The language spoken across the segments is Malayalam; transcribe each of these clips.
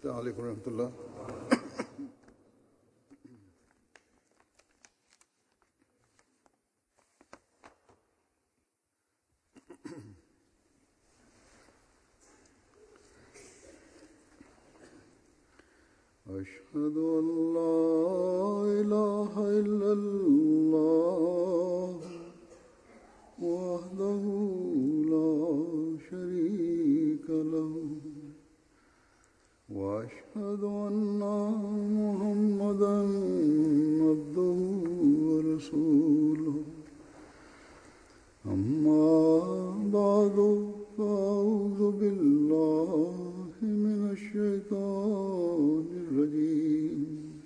السلام عليكم ورحمة الله أشهد أن لا إله إلا الله وحده لا شريك له وأشهد أن محمدا عبده ورسوله أما بعد فأعوذ بالله من الشيطان الرجيم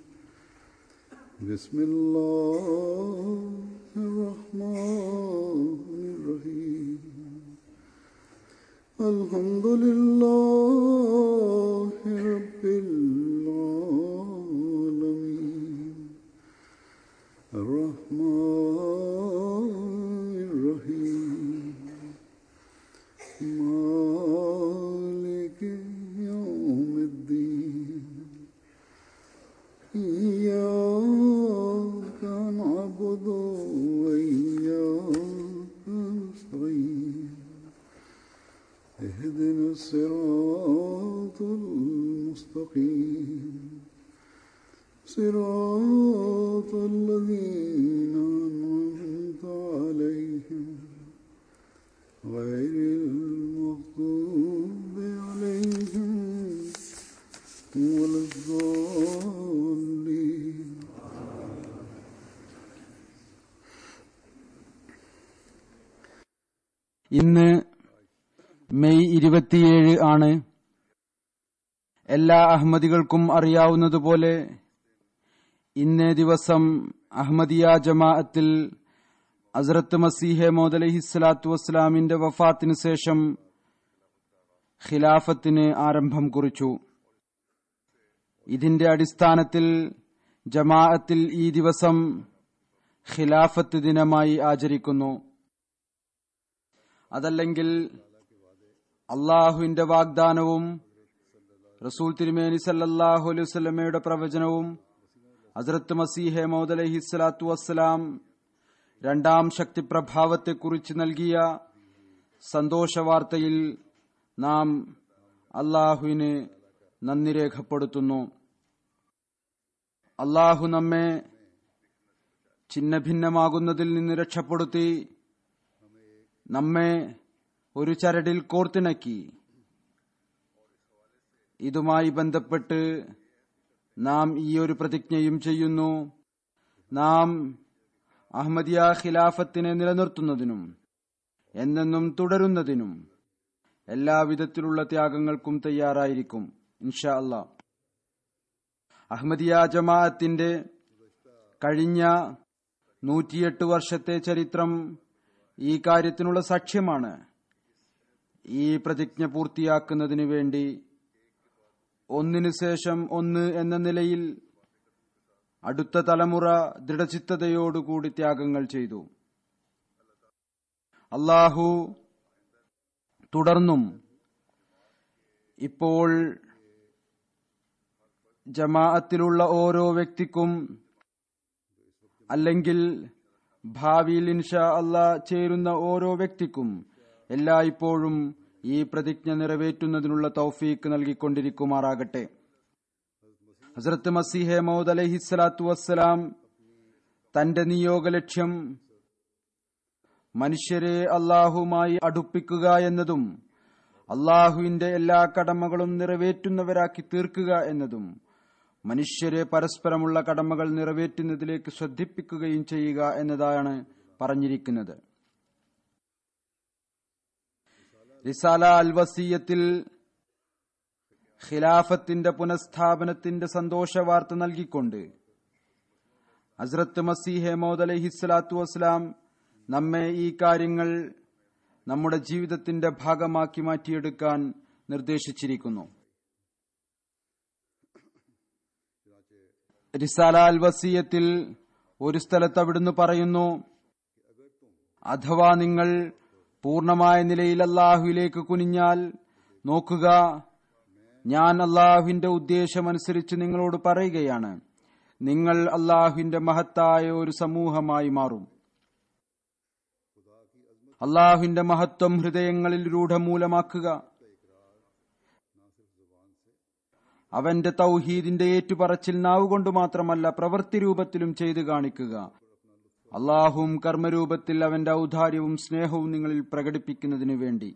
بسم الله الرحمن الرحيم الحمد لله رب العالمين الرحمن الرحيم مالك يوم الدين إياك نعبد وإياك نستعين اهدنا الصراط المستقيم صراط الذين أنعمت عليهم غير المغضوب عليهم ولا الضالين ഇന്ന് മെയ് ഇരുപത്തിയേഴ് ആണ് എല്ലാ അഹമ്മദികൾക്കും അറിയാവുന്നതുപോലെ ഇന്നേ ദിവസം അഹമ്മദിയ ജമാഅത്തിൽ അസറത്ത് മസീഹെ മോദലഹിസ്ലാത്തു വസ്സലാമിന്റെ വഫാത്തിന് ശേഷം ഖിലാഫത്തിന് ആരംഭം കുറിച്ചു ഇതിന്റെ അടിസ്ഥാനത്തിൽ ജമാഅത്തിൽ ഈ ദിവസം ഖിലാഫത്ത് ദിനമായി ആചരിക്കുന്നു അതല്ലെങ്കിൽ അള്ളാഹുവിന്റെ വാഗ്ദാനവും റസൂൽ തിരുമേനി സല്ലല്ലാഹു അലൈഹി വസല്ലമയുടെ പ്രവചനവും ഹസ്രത്ത് മസീഹെ മൗദ് അലൈഹി സ്വലാത്തു വസ്സലാം രണ്ടാം ശക്തി പ്രഭാവത്തെക്കുറിച്ച് നൽകിയ സന്തോഷവാർത്തയിൽ നാം അള്ളാഹുവിന് നന്ദി രേഖപ്പെടുത്തുന്നു അള്ളാഹു നമ്മെ ഛിന്ന ഭിന്നമാകുന്നതിൽ നിന്ന് രക്ഷപ്പെടുത്തി നമ്മെ ഒരു ചരടിൽ കോർത്തിണക്കി ഇതുമായി ബന്ധപ്പെട്ട് നാം ഈ ഒരു പ്രതിജ്ഞയും ചെയ്യുന്നു നാം അഹമ്മദിയ ഖിലാഫത്തിനെ നിലനിർത്തുന്നതിനും എന്നെന്നും തുടരുന്നതിനും എല്ലാവിധത്തിലുള്ള ത്യാഗങ്ങൾക്കും തയ്യാറായിരിക്കും ഇൻഷാ അല്ലാ അഹമ്മദിയ ജമാഅത്തിന്റെ കഴിഞ്ഞ നൂറ്റിയെട്ട് വർഷത്തെ ചരിത്രം ഈ കാര്യത്തിനുള്ള സാക്ഷ്യമാണ് ഈ പ്രതിജ്ഞ പൂർത്തിയാക്കുന്നതിനു വേണ്ടി ഒന്നിനു ശേഷം ഒന്ന് എന്ന നിലയിൽ അടുത്ത തലമുറ ദൃഢചിത്തതയോടുകൂടി ത്യാഗങ്ങൾ ചെയ്തു അള്ളാഹു തുടർന്നും ഇപ്പോൾ ജമാഅത്തിലുള്ള ഓരോ വ്യക്തിക്കും അല്ലെങ്കിൽ ഭാവിയിൽ ഇൻഷാ അല്ലാ ചേരുന്ന ഓരോ വ്യക്തിക്കും എല്ലായ്പ്പോഴും ഈ പ്രതിജ്ഞ നിറവേറ്റുന്നതിനുള്ള തൗഫീക്ക് നൽകിക്കൊണ്ടിരിക്കുമാറാകട്ടെ ഹസ്രത്ത് മസീഹെ മൗദ് അലഹിസ്സലാത്തു വസ്സലാം തന്റെ നിയോഗ ലക്ഷ്യം മനുഷ്യരെ അള്ളാഹുമായി അടുപ്പിക്കുക എന്നതും അള്ളാഹുവിന്റെ എല്ലാ കടമകളും നിറവേറ്റുന്നവരാക്കി തീർക്കുക എന്നതും മനുഷ്യരെ പരസ്പരമുള്ള കടമകൾ നിറവേറ്റുന്നതിലേക്ക് ശ്രദ്ധിപ്പിക്കുകയും ചെയ്യുക എന്നതാണ് പറഞ്ഞിരിക്കുന്നത് റിസാല അൽ വസീയത്തിൽ ഖിലാഫത്തിന്റെ പുനഃസ്ഥാപനത്തിന്റെ സന്തോഷവാർത്ത നൽകിക്കൊണ്ട് ഹസ്രത്ത് മസീഹെ മോദ് അലഹിസ്ലാത്തു വസ്സലാം നമ്മെ ഈ കാര്യങ്ങൾ നമ്മുടെ ജീവിതത്തിന്റെ ഭാഗമാക്കി മാറ്റിയെടുക്കാൻ നിർദ്ദേശിച്ചിരിക്കുന്നു റിസാല അൽ വസീയത്തിൽ ഒരു സ്ഥലത്ത് അവിടുന്ന് പറയുന്നു അഥവാ നിങ്ങൾ പൂർണമായ നിലയിൽ അള്ളാഹുവിലേക്ക് കുനിഞ്ഞാൽ നോക്കുക ഞാൻ അള്ളാഹുവിന്റെ ഉദ്ദേശമനുസരിച്ച് നിങ്ങളോട് പറയുകയാണ് നിങ്ങൾ അള്ളാഹുവിന്റെ മഹത്തായ ഒരു സമൂഹമായി മാറും അള്ളാഹുവിന്റെ മഹത്വം ഹൃദയങ്ങളിൽ രൂഢമൂലമാക്കുക അവന്റെ തൗഹീദിന്റെ ഏറ്റുപറച്ചിൽ നാവുകൊണ്ട് മാത്രമല്ല പ്രവൃത്തി രൂപത്തിലും ചെയ്തു കാണിക്കുക അള്ളാഹുവും കർമ്മരൂപത്തിൽ അവന്റെ ഔദാര്യവും സ്നേഹവും നിങ്ങളിൽ പ്രകടിപ്പിക്കുന്നതിനു വേണ്ടി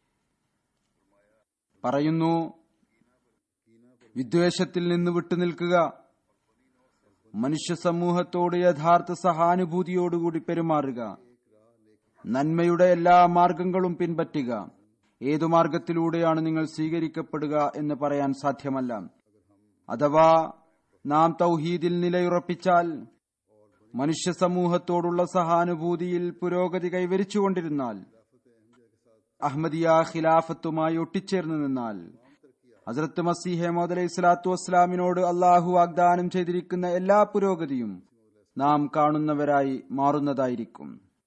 പറയുന്നു വിദ്വേഷത്തിൽ നിന്ന് വിട്ടുനിൽക്കുക മനുഷ്യ സമൂഹത്തോട് യഥാർത്ഥ സഹാനുഭൂതിയോടുകൂടി പെരുമാറുക നന്മയുടെ എല്ലാ മാർഗങ്ങളും പിൻപറ്റുക ഏതു മാർഗത്തിലൂടെയാണ് നിങ്ങൾ സ്വീകരിക്കപ്പെടുക എന്ന് പറയാൻ സാധ്യമല്ല അഥവാ നാം തൗഹീദിൽ നിലയുറപ്പിച്ചാൽ മനുഷ്യ സമൂഹത്തോടുള്ള സഹാനുഭൂതിയിൽ പുരോഗതി കൈവരിച്ചുകൊണ്ടിരുന്നാൽ അഹമ്മദിയ ഖിലാഫത്തുമായി ഒട്ടിച്ചേർന്നു നിന്നാൽ ഹസരത്ത് മസീഹെ മോദ് സ്വലാത്തു വസ്സലാമിനോട് അള്ളാഹു വാഗ്ദാനം ചെയ്തിരിക്കുന്ന എല്ലാ പുരോഗതിയും നാം കാണുന്നവരായി മാറുന്നതായിരിക്കും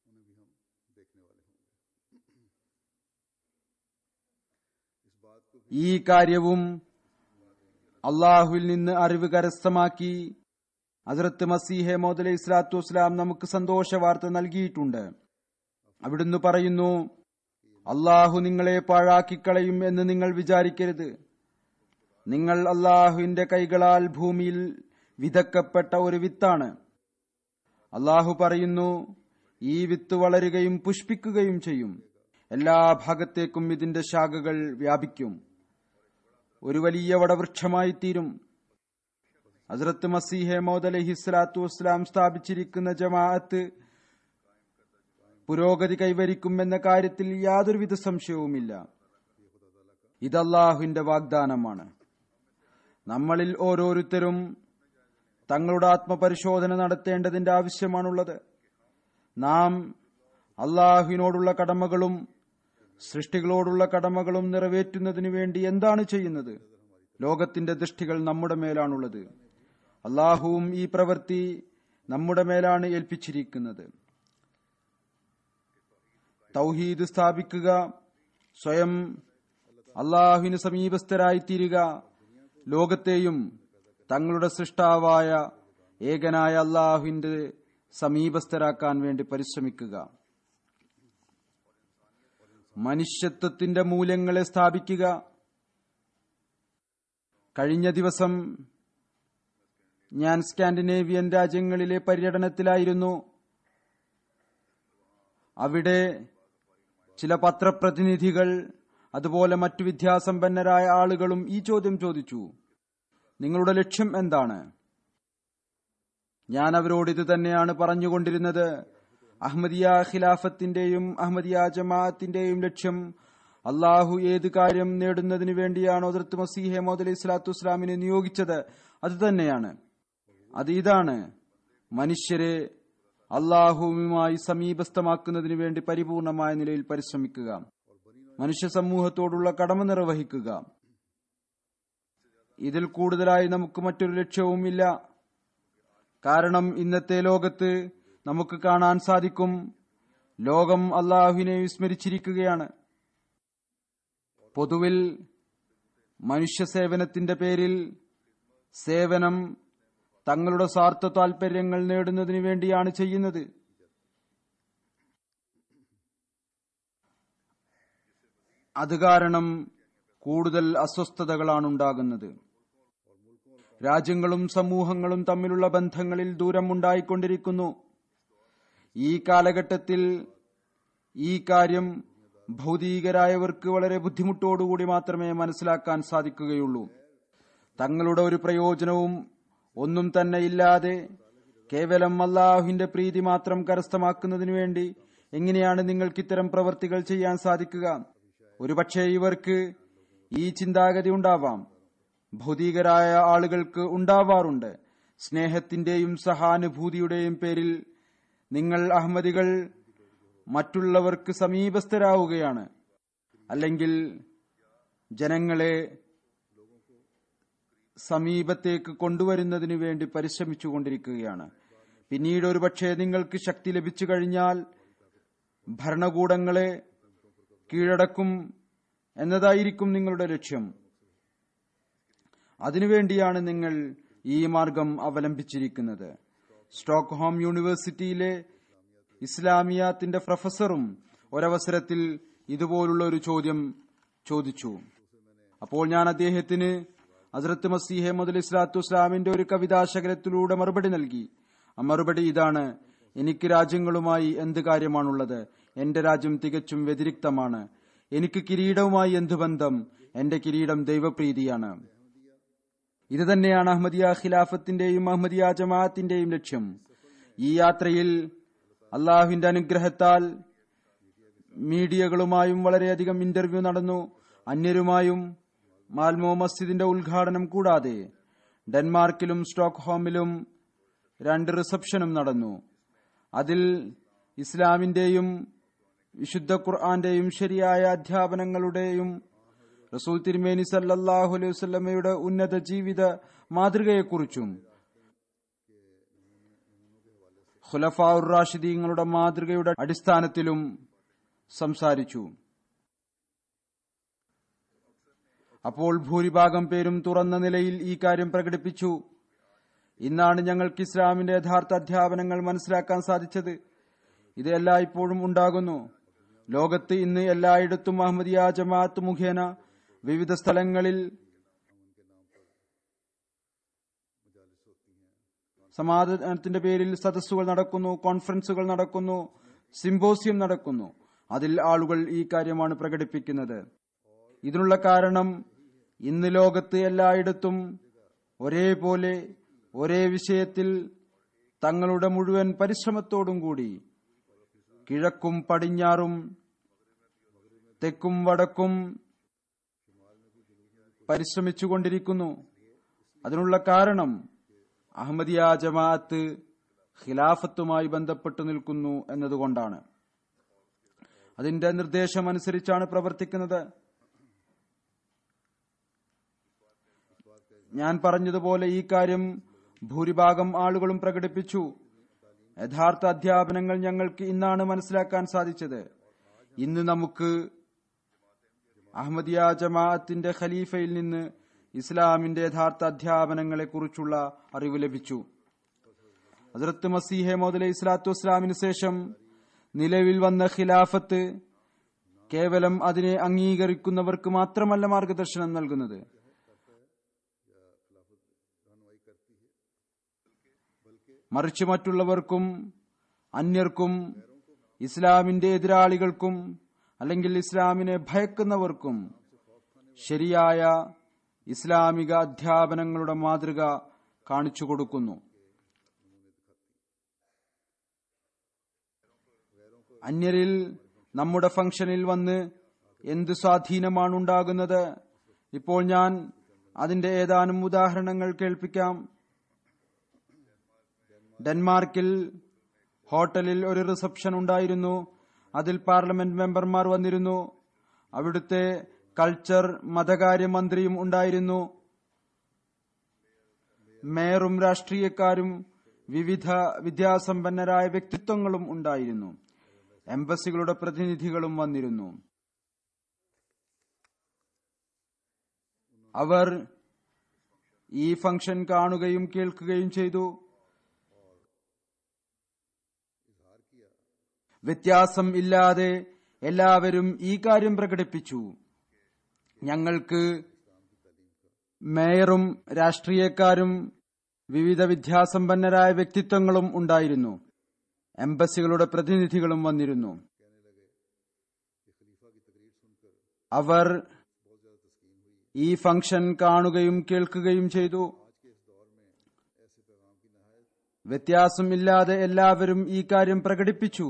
ഈ കാര്യവും അള്ളാഹുവിൽ നിന്ന് അറിവ് കരസ്ഥമാക്കി ഹസരത്ത് മസീഹെ മോദ് അലൈഹി സ്വലാത്തു വസ്സലാം നമുക്ക് സന്തോഷ വാർത്ത നൽകിയിട്ടുണ്ട് അവിടുന്ന് പറയുന്നു അള്ളാഹു നിങ്ങളെ പാഴാക്കിക്കളയും എന്ന് നിങ്ങൾ വിചാരിക്കരുത് നിങ്ങൾ അള്ളാഹുവിന്റെ കൈകളാൽ ഭൂമിയിൽ വിതക്കപ്പെട്ട ഒരു വിത്താണ് അള്ളാഹു പറയുന്നു ഈ വിത്ത് വളരുകയും പുഷ്പിക്കുകയും ചെയ്യും എല്ലാ ഭാഗത്തേക്കും ഇതിന്റെ ശാഖകൾ വ്യാപിക്കും ഒരു വലിയ വടവൃക്ഷമായി തീരും ഹസ്രത്ത് മസീഹെ മോദ് അലഹിസ്ലാത്തു വസ്സലാം സ്ഥാപിച്ചിരിക്കുന്ന ജമാഅത്ത് പുരോഗതി കൈവരിക്കുമെന്ന കാര്യത്തിൽ യാതൊരുവിധ സംശയവുമില്ല ഇത് അള്ളാഹുവിന്റെ വാഗ്ദാനമാണ് നമ്മളിൽ ഓരോരുത്തരും തങ്ങളുടെ ആത്മപരിശോധന നടത്തേണ്ടതിന്റെ ആവശ്യമാണുള്ളത് നാം അള്ളാഹുവിനോടുള്ള കടമകളും സൃഷ്ടികളോടുള്ള കടമകളും നിറവേറ്റുന്നതിനു വേണ്ടി എന്താണ് ചെയ്യുന്നത് ലോകത്തിന്റെ ദൃഷ്ടികൾ നമ്മുടെ മേലാണുള്ളത് അള്ളാഹുവും ഈ പ്രവൃത്തി നമ്മുടെ മേലാണ് ഏൽപ്പിച്ചിരിക്കുന്നത് തൗഹീദ് സ്ഥാപിക്കുക സ്വയം അള്ളാഹുവിന് സമീപസ്ഥരായിത്തീരുക ലോകത്തെയും തങ്ങളുടെ സൃഷ്ടാവായ ഏകനായ അള്ളാഹുവിന്റെ സമീപസ്ഥരാക്കാൻ വേണ്ടി പരിശ്രമിക്കുക മനുഷ്യത്വത്തിന്റെ മൂല്യങ്ങളെ സ്ഥാപിക്കുക കഴിഞ്ഞ ദിവസം ഞാൻ സ്കാൻഡിനേവിയൻ രാജ്യങ്ങളിലെ പര്യടനത്തിലായിരുന്നു അവിടെ ചില പത്രപ്രതിനിധികൾ അതുപോലെ മറ്റു വിദ്യാസമ്പന്നരായ ആളുകളും ഈ ചോദ്യം ചോദിച്ചു നിങ്ങളുടെ ലക്ഷ്യം എന്താണ് ഞാൻ അവരോട് ഇത് തന്നെയാണ് പറഞ്ഞുകൊണ്ടിരുന്നത് അഹമ്മദിയ ഖിലാഫത്തിന്റെയും അഹമ്മദിയ ജമാഅത്തിന്റെയും ലക്ഷ്യം അള്ളാഹു ഏത് കാര്യം നേടുന്നതിന് വേണ്ടിയാണോ അതിർത്ത് മസീഹെ മോദ് അലൈഹി സ്വലാത്തു വസ്സലാമിനെ നിയോഗിച്ചത് അത് തന്നെയാണ് അത് ഇതാണ് മനുഷ്യരെ അള്ളാഹുവുമായി സമീപസ്ഥമാക്കുന്നതിന് വേണ്ടി പരിപൂർണമായ നിലയിൽ പരിശ്രമിക്കുക മനുഷ്യ സമൂഹത്തോടുള്ള കടമ നിർവഹിക്കുക ഇതിൽ കൂടുതലായി നമുക്ക് മറ്റൊരു ലക്ഷ്യവുമില്ല കാരണം ഇന്നത്തെ ലോകത്ത് നമുക്ക് കാണാൻ സാധിക്കും ലോകം അള്ളാഹുവിനെ വിസ്മരിച്ചിരിക്കുകയാണ് പൊതുവിൽ മനുഷ്യ സേവനത്തിന്റെ പേരിൽ സേവനം തങ്ങളുടെ സ്വാർത്ഥ താൽപര്യങ്ങൾ നേടുന്നതിന് വേണ്ടിയാണ് ചെയ്യുന്നത് അത് കാരണം കൂടുതൽ അസ്വസ്ഥതകളാണ് ഉണ്ടാകുന്നത് രാജ്യങ്ങളും സമൂഹങ്ങളും തമ്മിലുള്ള ബന്ധങ്ങളിൽ ദൂരം ഉണ്ടായിക്കൊണ്ടിരിക്കുന്നു ഈ കാലഘട്ടത്തിൽ ഈ കാര്യം ഭൗതികരായവർക്ക് വളരെ ബുദ്ധിമുട്ടോടുകൂടി മാത്രമേ മനസ്സിലാക്കാൻ സാധിക്കുകയുള്ളൂ തങ്ങളുടെ ഒരു പ്രയോജനവും ഒന്നും തന്നെ ഇല്ലാതെ കേവലം അള്ളാഹുവിന്റെ പ്രീതി മാത്രം കരസ്ഥമാക്കുന്നതിനു വേണ്ടി എങ്ങനെയാണ് നിങ്ങൾക്ക് ഇത്തരം പ്രവൃത്തികൾ ചെയ്യാൻ സാധിക്കുക ഒരുപക്ഷെ ഇവർക്ക് ഈ ചിന്താഗതി ഉണ്ടാവാം ഭൗതികരായ ആളുകൾക്ക് ഉണ്ടാവാറുണ്ട് സ്നേഹത്തിന്റെയും സഹാനുഭൂതിയുടെയും പേരിൽ നിങ്ങൾ അഹമ്മദികൾ മറ്റുള്ളവർക്ക് സമീപസ്ഥരാവുകയാണ് അല്ലെങ്കിൽ ജനങ്ങളെ സമീപത്തേക്ക് കൊണ്ടുവരുന്നതിന് വേണ്ടി പരിശ്രമിച്ചുകൊണ്ടിരിക്കുകയാണ് പിന്നീട് ഒരുപക്ഷെ നിങ്ങൾക്ക് ശക്തി ലഭിച്ചു കഴിഞ്ഞാൽ ഭരണകൂടങ്ങളെ കീഴടക്കും എന്നതായിരിക്കും നിങ്ങളുടെ ലക്ഷ്യം അതിനുവേണ്ടിയാണ് നിങ്ങൾ ഈ മാർഗം അവലംബിച്ചിരിക്കുന്നത് സ്റ്റോക്ക്ഹോം യൂണിവേഴ്സിറ്റിയിലെ ഇസ്ലാമിയാത്തിന്റെ പ്രൊഫസറും ഒരവസരത്തിൽ ഇതുപോലുള്ള ഒരു ചോദ്യം ചോദിച്ചു അപ്പോൾ ഞാൻ അദ്ദേഹത്തിന് ഹസ്രത്ത് മസീഹെ മുതൽ ഇസ്ലാത്തു ഇസ്ലാമിന്റെ ഒരു കവിതാശകലത്തിലൂടെ മറുപടി നൽകി ആ മറുപടി ഇതാണ് എനിക്ക് രാജ്യങ്ങളുമായി എന്ത് കാര്യമാണുള്ളത് എന്റെ രാജ്യം തികച്ചും വ്യതിരിക്തമാണ് എനിക്ക് കിരീടവുമായി എന്ത് ബന്ധം എന്റെ കിരീടം ദൈവപ്രീതിയാണ് ഇത് തന്നെയാണ് അഹമ്മദിയ ഖിലാഫത്തിന്റെയും അഹമ്മദിയ ജമാഅത്തിന്റെയും ലക്ഷ്യം ഈ യാത്രയിൽ അള്ളാഹുവിന്റെ അനുഗ്രഹത്താൽ മീഡിയകളുമായും വളരെയധികം ഇന്റർവ്യൂ നടന്നു അന്യരുമായും മാൽമോ മസ്ജിദിന്റെ ഉദ്ഘാടനം കൂടാതെ ഡെൻമാർക്കിലും സ്റ്റോക്ക്ഹോമിലും രണ്ട് റിസപ്ഷനും നടന്നു അതിൽ ഇസ്ലാമിന്റെയും വിശുദ്ധ ഖുർആന്റെയും ശരിയായ അധ്യാപനങ്ങളുടെയും റസൂൽ തിരുമേനി സല്ലല്ലാഹു അലൈഹി വസല്ലമയുടെ ഉന്നത ജീവിത മാതൃകയെക്കുറിച്ചും ഖുലഫാഉർ റാഷിദീങ്ങളുടെ മാതൃകയുടെ അടിസ്ഥാനത്തിലും സംസാരിച്ചു അപ്പോൾ ഭൂരിഭാഗം പേരും തുറന്ന നിലയിൽ ഈ കാര്യം പ്രകടിപ്പിച്ചു ഇന്നാണ് ഞങ്ങൾക്ക് ഇസ്ലാമിന്റെ യഥാർത്ഥ അധ്യാപനങ്ങൾ മനസ്സിലാക്കാൻ സാധിച്ചത് ഇത് എല്ലായ്പ്പോഴും ഉണ്ടാകുന്നു ലോകത്ത് ഇന്ന് എല്ലായിടത്തും അഹമ്മദിയ ജമാഅത്ത് മുഖേന വിവിധ സ്ഥലങ്ങളിൽ സമാധാനത്തിന്റെ പേരിൽ സദസ്സുകൾ നടക്കുന്നു കോൺഫറൻസുകൾ നടക്കുന്നു സിംബോസിയം നടക്കുന്നു അതിൽ ആളുകൾ ഈ കാര്യമാണ് പ്രകടിപ്പിക്കുന്നത് ഇതിനുള്ള കാരണം ഇന്ന് ലോകത്ത് എല്ലായിടത്തും ഒരേപോലെ ഒരേ വിഷയത്തിൽ തങ്ങളുടെ മുഴുവൻ പരിശ്രമത്തോടും കൂടി കിഴക്കും പടിഞ്ഞാറും തെക്കും വടക്കും പരിശ്രമിച്ചുകൊണ്ടിരിക്കുന്നു അതിനുള്ള കാരണം അഹമ്മദിയ ജമാഅത്ത് ഖിലാഫത്തുമായി ബന്ധപ്പെട്ടു നിൽക്കുന്നു എന്നതുകൊണ്ടാണ് അതിന്റെ നിർദ്ദേശമനുസരിച്ചാണ് പ്രവർത്തിക്കുന്നത് ഞാൻ പറഞ്ഞതുപോലെ ഈ കാര്യം ഭൂരിഭാഗം ആളുകളും പ്രകടിപ്പിച്ചു യഥാർത്ഥ അധ്യാപനങ്ങൾ ഞങ്ങൾക്ക് ഇന്നാണ് മനസ്സിലാക്കാൻ സാധിച്ചത് ഇന്ന് നമുക്ക് അഹമ്മദിയ ജമാഅത്തിന്റെ ഖലീഫയിൽ നിന്ന് ഇസ്ലാമിന്റെ യഥാർത്ഥ അധ്യാപനങ്ങളെ കുറിച്ചുള്ള അറിവ് ലഭിച്ചു ഹസരത്ത് മസീഹെ മോദലെ ഇസ്ലാത്തു വസ്ലാമിന് ശേഷം നിലവിൽ വന്ന ഖിലാഫത്ത് കേവലം അതിനെ അംഗീകരിക്കുന്നവർക്ക് മാത്രമല്ല മാർഗദർശനം നൽകുന്നത് മറിച്ച് മറ്റുള്ളവർക്കും അന്യർക്കും ഇസ്ലാമിന്റെ എതിരാളികൾക്കും അല്ലെങ്കിൽ ഇസ്ലാമിനെ ഭയക്കുന്നവർക്കും ശരിയായ ഇസ്ലാമിക അധ്യാപനങ്ങളുടെ മാതൃക കാണിച്ചു കൊടുക്കുന്നു അന്യരിൽ നമ്മുടെ ഫംഗ്ഷനിൽ വന്ന് എന്ത് സ്വാധീനമാണ് ഉണ്ടാകുന്നത് ഇപ്പോൾ ഞാൻ അതിന്റെ ഏതാനും ഉദാഹരണങ്ങൾ കേൾപ്പിക്കാം ഡെൻമാർക്കിൽ ഹോട്ടലിൽ ഒരു റിസപ്ഷൻ ഉണ്ടായിരുന്നു അതിൽ പാർലമെന്റ് മെമ്പർമാർ വന്നിരുന്നു അവിടുത്തെ കൾച്ചർ മതകാര്യ മന്ത്രിയും ഉണ്ടായിരുന്നു മേയറും രാഷ്ട്രീയക്കാരും വിവിധ വിദ്യാസമ്പന്നരായ വ്യക്തിത്വങ്ങളും ഉണ്ടായിരുന്നു എംബസികളുടെ പ്രതിനിധികളും വന്നിരുന്നു അവർ ഈ ഫംഗ്ഷൻ കാണുകയും കേൾക്കുകയും ചെയ്തു വ്യത്യാസം ഇല്ലാതെ എല്ലാവരും ഈ കാര്യം പ്രകടിപ്പിച്ചു ഞങ്ങൾക്ക് മേയറും രാഷ്ട്രീയക്കാരും വിവിധ വിദ്യാസമ്പന്നരായ വ്യക്തിത്വങ്ങളും ഉണ്ടായിരുന്നു എംബസികളുടെ പ്രതിനിധികളും വന്നിരുന്നു അവർ ഈ ഫംഗ്ഷൻ കാണുകയും കേൾക്കുകയും ചെയ്തു വ്യത്യാസമില്ലാതെ എല്ലാവരും ഈ കാര്യം പ്രകടിപ്പിച്ചു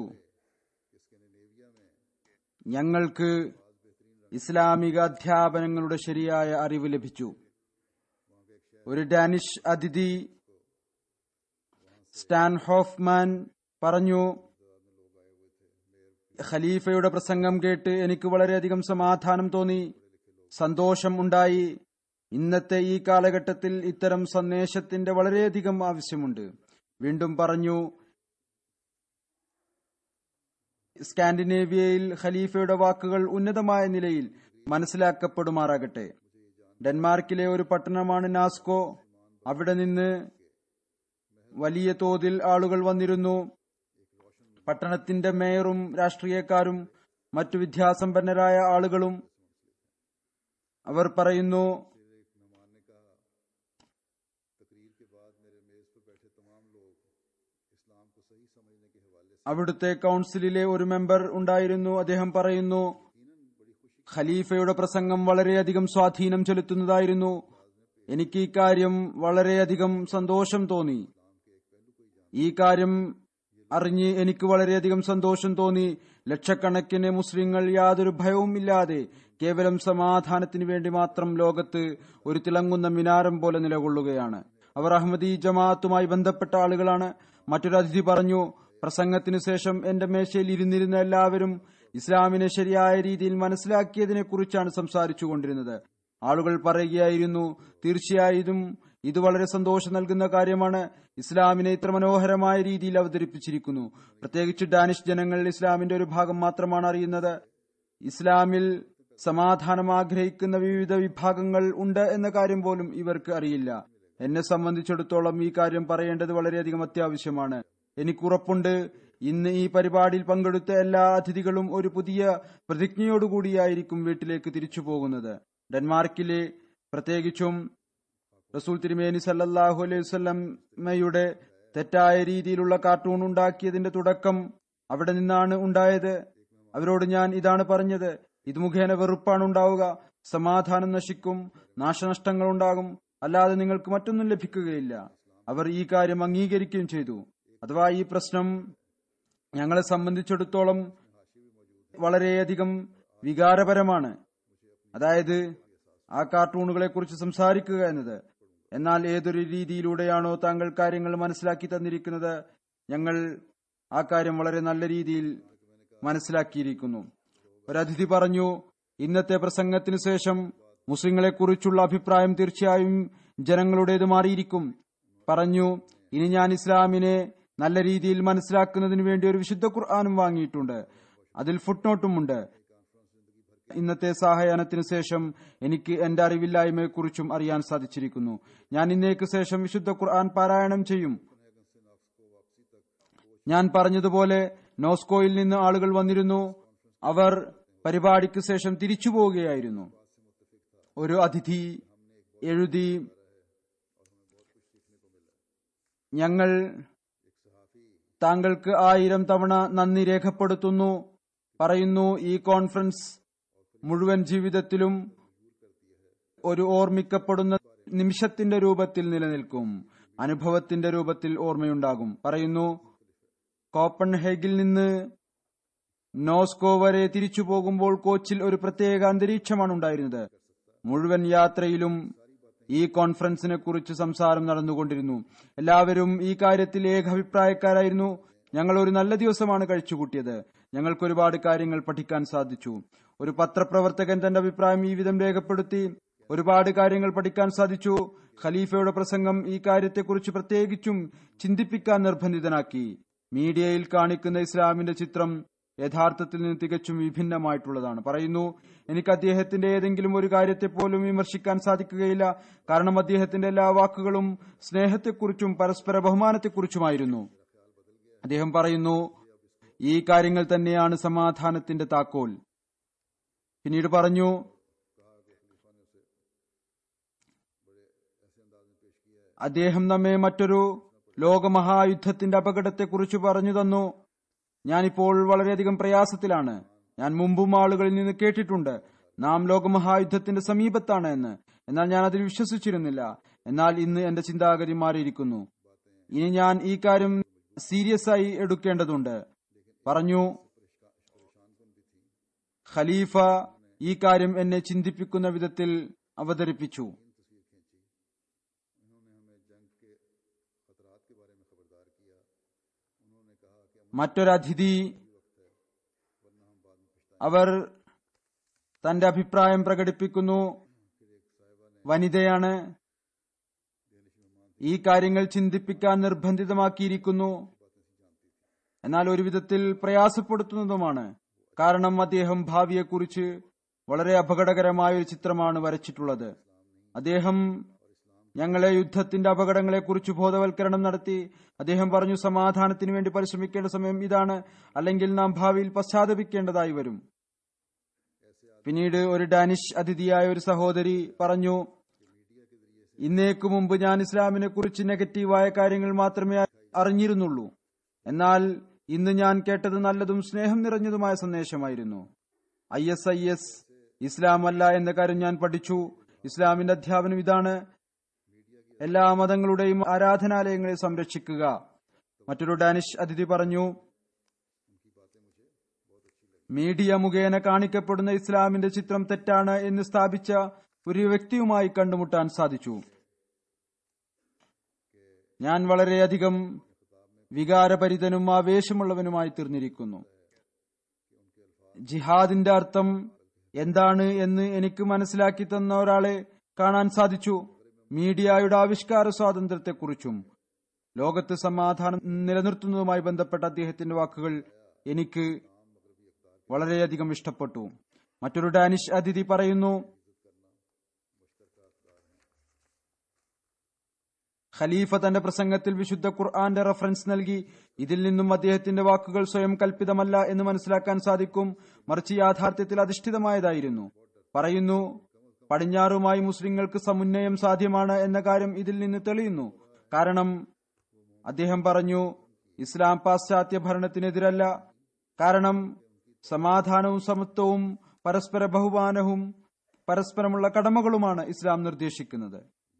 ഞങ്ങൾക്ക് ഇസ്ലാമിക അധ്യാപനങ്ങളുടെ ശരിയായ അറിവ് ലഭിച്ചു ഒരു ഡാനിഷ് അതിഥി സ്റ്റാൻ ഹോഫ്മാൻ പറഞ്ഞു ഖലീഫയുടെ പ്രസംഗം കേട്ട് എനിക്ക് വളരെയധികം സമാധാനം തോന്നി സന്തോഷം ഉണ്ടായി ഇന്നത്തെ ഈ കാലഘട്ടത്തിൽ ഇത്തരം സന്ദേശത്തിന്റെ വളരെയധികം ആവശ്യമുണ്ട് വീണ്ടും പറഞ്ഞു സ്കാൻഡിനേവിയയിൽ ഖലീഫയുടെ വാക്കുകൾ ഉന്നതമായ നിലയിൽ മനസ്സിലാക്കപ്പെടുമാറാകട്ടെ ഡെൻമാർക്കിലെ ഒരു പട്ടണമാണ് നാസ്കോ അവിടെ നിന്ന് വലിയ തോതിൽ ആളുകൾ വന്നിരുന്നു പട്ടണത്തിന്റെ മേയറും രാഷ്ട്രീയക്കാരും മറ്റു വിദ്യാസമ്പന്നരായ ആളുകളും അവർ പറയുന്നു അവിടുത്തെ കൌൺസിലിലെ ഒരു മെമ്പർ ഉണ്ടായിരുന്നു അദ്ദേഹം പറയുന്നു ഖലീഫയുടെ പ്രസംഗം വളരെയധികം സ്വാധീനം ചെലുത്തുന്നതായിരുന്നു എനിക്ക് ഈ കാര്യം വളരെയധികം സന്തോഷം തോന്നി ഈ കാര്യം അറിഞ്ഞ് എനിക്ക് വളരെയധികം സന്തോഷം തോന്നി ലക്ഷക്കണക്കിന് മുസ്ലിങ്ങൾ യാതൊരു ഭയവും ഇല്ലാതെ കേവലം സമാധാനത്തിന് വേണ്ടി മാത്രം ലോകത്ത് ഒരു തിളങ്ങുന്ന മിനാരം പോലെ നിലകൊള്ളുകയാണ് അവർ അഹമ്മദി ജമാഅത്തുമായി ബന്ധപ്പെട്ട ആളുകളാണ് മറ്റൊരു അതിഥി പറഞ്ഞു പ്രസംഗത്തിനു ശേഷം എന്റെ മേശയിൽ ഇരുന്നിരുന്ന എല്ലാവരും ഇസ്ലാമിനെ ശരിയായ രീതിയിൽ മനസ്സിലാക്കിയതിനെ കുറിച്ചാണ് സംസാരിച്ചു കൊണ്ടിരുന്നത് ആളുകൾ പറയുകയായിരുന്നു തീർച്ചയായും ഇത് വളരെ സന്തോഷം നൽകുന്ന കാര്യമാണ് ഇസ്ലാമിനെ ഇത്ര മനോഹരമായ രീതിയിൽ അവതരിപ്പിച്ചിരിക്കുന്നു പ്രത്യേകിച്ച് ഡാനിഷ് ജനങ്ങൾ ഇസ്ലാമിന്റെ ഒരു ഭാഗം മാത്രമാണ് അറിയുന്നത് ഇസ്ലാമിൽ സമാധാനം ആഗ്രഹിക്കുന്ന വിവിധ വിഭാഗങ്ങൾ ഉണ്ട് എന്ന കാര്യം പോലും ഇവർക്ക് അറിയില്ല എന്നെ സംബന്ധിച്ചിടത്തോളം ഈ കാര്യം പറയേണ്ടത് വളരെയധികം അത്യാവശ്യമാണ് എനിക്കുറപ്പുണ്ട് ഇന്ന് ഈ പരിപാടിയിൽ പങ്കെടുത്ത എല്ലാ അതിഥികളും ഒരു പുതിയ പ്രതിജ്ഞയോടുകൂടിയായിരിക്കും വീട്ടിലേക്ക് തിരിച്ചു പോകുന്നത് ഡെൻമാർക്കിലെ പ്രത്യേകിച്ചും റസൂൽ തിരുമേനി സല്ലല്ലാഹു അലൈഹി വസല്ലമയുടെ തെറ്റായ രീതിയിലുള്ള കാർട്ടൂൺ ഉണ്ടാക്കിയതിന്റെ തുടക്കം അവിടെ നിന്നാണ് ഉണ്ടായത് അവരോട് ഞാൻ ഇതാണ് പറഞ്ഞത് ഇത് മുഖേന വെറുപ്പാണ് ഉണ്ടാവുക സമാധാനം നശിക്കും നാശനഷ്ടങ്ങൾ ഉണ്ടാകും അല്ലാതെ നിങ്ങൾക്ക് മറ്റൊന്നും ലഭിക്കുകയില്ല അവർ ഈ കാര്യം അംഗീകരിക്കുകയും ചെയ്തു അഥവാ ഈ പ്രശ്നം ഞങ്ങളെ സംബന്ധിച്ചിടത്തോളം വളരെയധികം വികാരപരമാണ് അതായത് ആ കാർട്ടൂണുകളെ കുറിച്ച് സംസാരിക്കുക എന്നത് എന്നാൽ ഏതൊരു രീതിയിലൂടെയാണോ താങ്കൾ കാര്യങ്ങൾ മനസ്സിലാക്കി തന്നിരിക്കുന്നത് ഞങ്ങൾ ആ കാര്യം വളരെ നല്ല രീതിയിൽ മനസ്സിലാക്കിയിരിക്കുന്നു ഒരതിഥി പറഞ്ഞു ഇന്നത്തെ പ്രസംഗത്തിനു ശേഷം മുസ്ലിങ്ങളെ കുറിച്ചുള്ള അഭിപ്രായം തീർച്ചയായും ജനങ്ങളുടേത് മാറിയിരിക്കും പറഞ്ഞു ഇനി ഞാൻ ഇസ്ലാമിനെ നല്ല രീതിയിൽ മനസ്സിലാക്കുന്നതിന് വേണ്ടി ഒരു വിശുദ്ധ ഖുർആാനും വാങ്ങിയിട്ടുണ്ട് അതിൽ ഫുട്നോട്ടുമുണ്ട് ഇന്നത്തെ സാഹയാനത്തിനു ശേഷം എനിക്ക് എന്റെ അറിവില്ലായ്മയെക്കുറിച്ചും അറിയാൻ സാധിച്ചിരിക്കുന്നു ഞാൻ ഇന്നേക്ക് ശേഷം വിശുദ്ധ ഖുർആൻ പാരായണം ചെയ്യും ഞാൻ പറഞ്ഞതുപോലെ നോസ്കോയിൽ നിന്ന് ആളുകൾ വന്നിരുന്നു അവർ പരിപാടിക്ക് ശേഷം തിരിച്ചു പോവുകയായിരുന്നു ഒരു അതിഥി എഴുതി ഞങ്ങൾ താങ്കൾക്ക് ആയിരം തവണ നന്ദി രേഖപ്പെടുത്തുന്നു പറയുന്നു ഈ കോൺഫറൻസ് മുഴുവൻ ജീവിതത്തിലും ഒരു ഓർമ്മിക്കപ്പെടുന്ന നിമിഷത്തിന്റെ രൂപത്തിൽ നിലനിൽക്കും അനുഭവത്തിന്റെ രൂപത്തിൽ ഓർമ്മയുണ്ടാകും പറയുന്നു കോപ്പൺഹേഗിൽ നിന്ന് നോസ്കോ വരെ തിരിച്ചു പോകുമ്പോൾ കോച്ചിൽ ഒരു പ്രത്യേക അന്തരീക്ഷമാണ് ഉണ്ടായിരുന്നത് മുഴുവൻ യാത്രയിലും ഈ കോൺഫറൻസിനെ കുറിച്ച് സംസാരം നടന്നുകൊണ്ടിരുന്നു എല്ലാവരും ഈ കാര്യത്തിൽ ഏകാഭിപ്രായക്കാരായിരുന്നു ഞങ്ങൾ ഒരു നല്ല ദിവസമാണ് കഴിച്ചുകൂട്ടിയത് ഞങ്ങൾക്ക് ഒരുപാട് കാര്യങ്ങൾ പഠിക്കാൻ സാധിച്ചു ഒരു പത്രപ്രവർത്തകൻ തന്റെ അഭിപ്രായം ഈ വിധം രേഖപ്പെടുത്തി ഒരുപാട് കാര്യങ്ങൾ പഠിക്കാൻ സാധിച്ചു ഖലീഫയുടെ പ്രസംഗം ഈ കാര്യത്തെക്കുറിച്ച് പ്രത്യേകിച്ചും ചിന്തിപ്പിക്കാൻ നിർബന്ധിതനാക്കി മീഡിയയിൽ കാണിക്കുന്ന ഇസ്ലാമിന്റെ ചിത്രം യഥാർത്ഥത്തിൽ നിന്ന് തികച്ചും വിഭിന്നമായിട്ടുള്ളതാണ് പറയുന്നു എനിക്ക് അദ്ദേഹത്തിന്റെ ഏതെങ്കിലും ഒരു കാര്യത്തെ പോലും വിമർശിക്കാൻ സാധിക്കുകയില്ല കാരണം അദ്ദേഹത്തിന്റെ എല്ലാ വാക്കുകളും സ്നേഹത്തെക്കുറിച്ചും പരസ്പര ബഹുമാനത്തെക്കുറിച്ചുമായിരുന്നു അദ്ദേഹം പറയുന്നു ഈ കാര്യങ്ങൾ തന്നെയാണ് സമാധാനത്തിന്റെ താക്കോൽ പിന്നീട് പറഞ്ഞു അദ്ദേഹം നമ്മെ മറ്റൊരു ലോകമഹായുദ്ധത്തിന്റെ അപകടത്തെക്കുറിച്ച് പറഞ്ഞു തന്നു ഞാനിപ്പോൾ വളരെയധികം പ്രയാസത്തിലാണ് ഞാൻ മുമ്പും ആളുകളിൽ നിന്ന് കേട്ടിട്ടുണ്ട് നാം ലോകമഹായുദ്ധത്തിന്റെ സമീപത്താണ് എന്ന് എന്നാൽ ഞാൻ അതിൽ വിശ്വസിച്ചിരുന്നില്ല എന്നാൽ ഇന്ന് എന്റെ ചിന്താഗതി മാറിയിരിക്കുന്നു ഇനി ഞാൻ ഈ കാര്യം സീരിയസ് ആയി എടുക്കേണ്ടതുണ്ട് പറഞ്ഞു ഖലീഫ ഈ കാര്യം എന്നെ ചിന്തിപ്പിക്കുന്ന വിധത്തിൽ അവതരിപ്പിച്ചു മറ്റൊരതിഥി അവർ തന്റെ അഭിപ്രായം പ്രകടിപ്പിക്കുന്നു വനിതയാണ് ഈ കാര്യങ്ങൾ ചിന്തിപ്പിക്കാൻ നിർബന്ധിതമാക്കിയിരിക്കുന്നു എന്നാൽ ഒരു വിധത്തിൽ പ്രയാസപ്പെടുത്തുന്നതുമാണ് കാരണം അദ്ദേഹം ഭാവിയെക്കുറിച്ച് വളരെ അപകടകരമായ ഒരു ചിത്രമാണ് വരച്ചിട്ടുള്ളത് അദ്ദേഹം ഞങ്ങളെ യുദ്ധത്തിന്റെ അപകടങ്ങളെക്കുറിച്ച് ബോധവൽക്കരണം നടത്തി അദ്ദേഹം പറഞ്ഞു സമാധാനത്തിന് വേണ്ടി പരിശ്രമിക്കേണ്ട സമയം ഇതാണ് അല്ലെങ്കിൽ നാം ഭാവിയിൽ പശ്ചാത്തപിക്കേണ്ടതായി വരും പിന്നീട് ഒരു ഡാനിഷ് അതിഥിയായ ഒരു സഹോദരി പറഞ്ഞു ഇന്നേക്കു മുമ്പ് ഞാൻ ഇസ്ലാമിനെ കുറിച്ച് നെഗറ്റീവായ കാര്യങ്ങൾ മാത്രമേ അറിഞ്ഞിരുന്നുള്ളൂ എന്നാൽ ഇന്ന് ഞാൻ കേട്ടത് നല്ലതും സ്നേഹം നിറഞ്ഞതുമായ സന്ദേശമായിരുന്നു ഐ എസ് ഐ എസ് ഇസ്ലാം അല്ല എന്ന കാര്യം ഞാൻ പഠിച്ചു ഇസ്ലാമിന്റെ അധ്യാപനം ഇതാണ് എല്ലാ മതങ്ങളുടെയും ആരാധനാലയങ്ങളെ സംരക്ഷിക്കുക മറ്റൊരു ഡാനിഷ് അതിഥി പറഞ്ഞു മീഡിയ മുഖേന കാണിക്കപ്പെടുന്ന ഇസ്ലാമിന്റെ ചിത്രം തെറ്റാണ് എന്ന് സ്ഥാപിച്ച ഒരു വ്യക്തിയുമായി കണ്ടുമുട്ടാൻ സാധിച്ചു ഞാൻ വളരെയധികം വികാരപരിതനും ആവേശമുള്ളവനുമായി തീർന്നിരിക്കുന്നു ജിഹാദിന്റെ അർത്ഥം എന്താണ് എന്ന് എനിക്ക് മനസ്സിലാക്കി തന്ന ഒരാളെ കാണാൻ സാധിച്ചു മീഡിയയുടെ ആവിഷ്കാര സ്വാതന്ത്ര്യത്തെക്കുറിച്ചും ലോകത്ത് സമാധാനം നിലനിർത്തുന്നതുമായി ബന്ധപ്പെട്ട അദ്ദേഹത്തിന്റെ വാക്കുകൾ എനിക്ക് വളരെയധികം ഇഷ്ടപ്പെട്ടു മറ്റൊരു ഡാനിഷ് അതിഥി പറയുന്നു ഖലീഫ തന്റെ പ്രസംഗത്തിൽ വിശുദ്ധ ഖുർആന്റെ റഫറൻസ് നൽകി ഇതിൽ നിന്നും അദ്ദേഹത്തിന്റെ വാക്കുകൾ സ്വയം കൽപ്പിതമല്ല എന്ന് മനസ്സിലാക്കാൻ സാധിക്കും മറിച്ച് യാഥാർത്ഥ്യത്തിൽ അധിഷ്ഠിതമായതായിരുന്നു പറയുന്നു പടിഞ്ഞാറുമായി മുസ്ലിങ്ങൾക്ക് സമുന്നയം സാധ്യമാണ് എന്ന കാര്യം ഇതിൽ നിന്ന് തെളിയുന്നു കാരണം അദ്ദേഹം പറഞ്ഞു ഇസ്ലാം പാശ്ചാത്യ ഭരണത്തിനെതിരല്ല കാരണം സമാധാനവും സമത്വവും പരസ്പര ബഹുമാനവും പരസ്പരമുള്ള കടമകളുമാണ് ഇസ്ലാം നിർദ്ദേശിക്കുന്നത്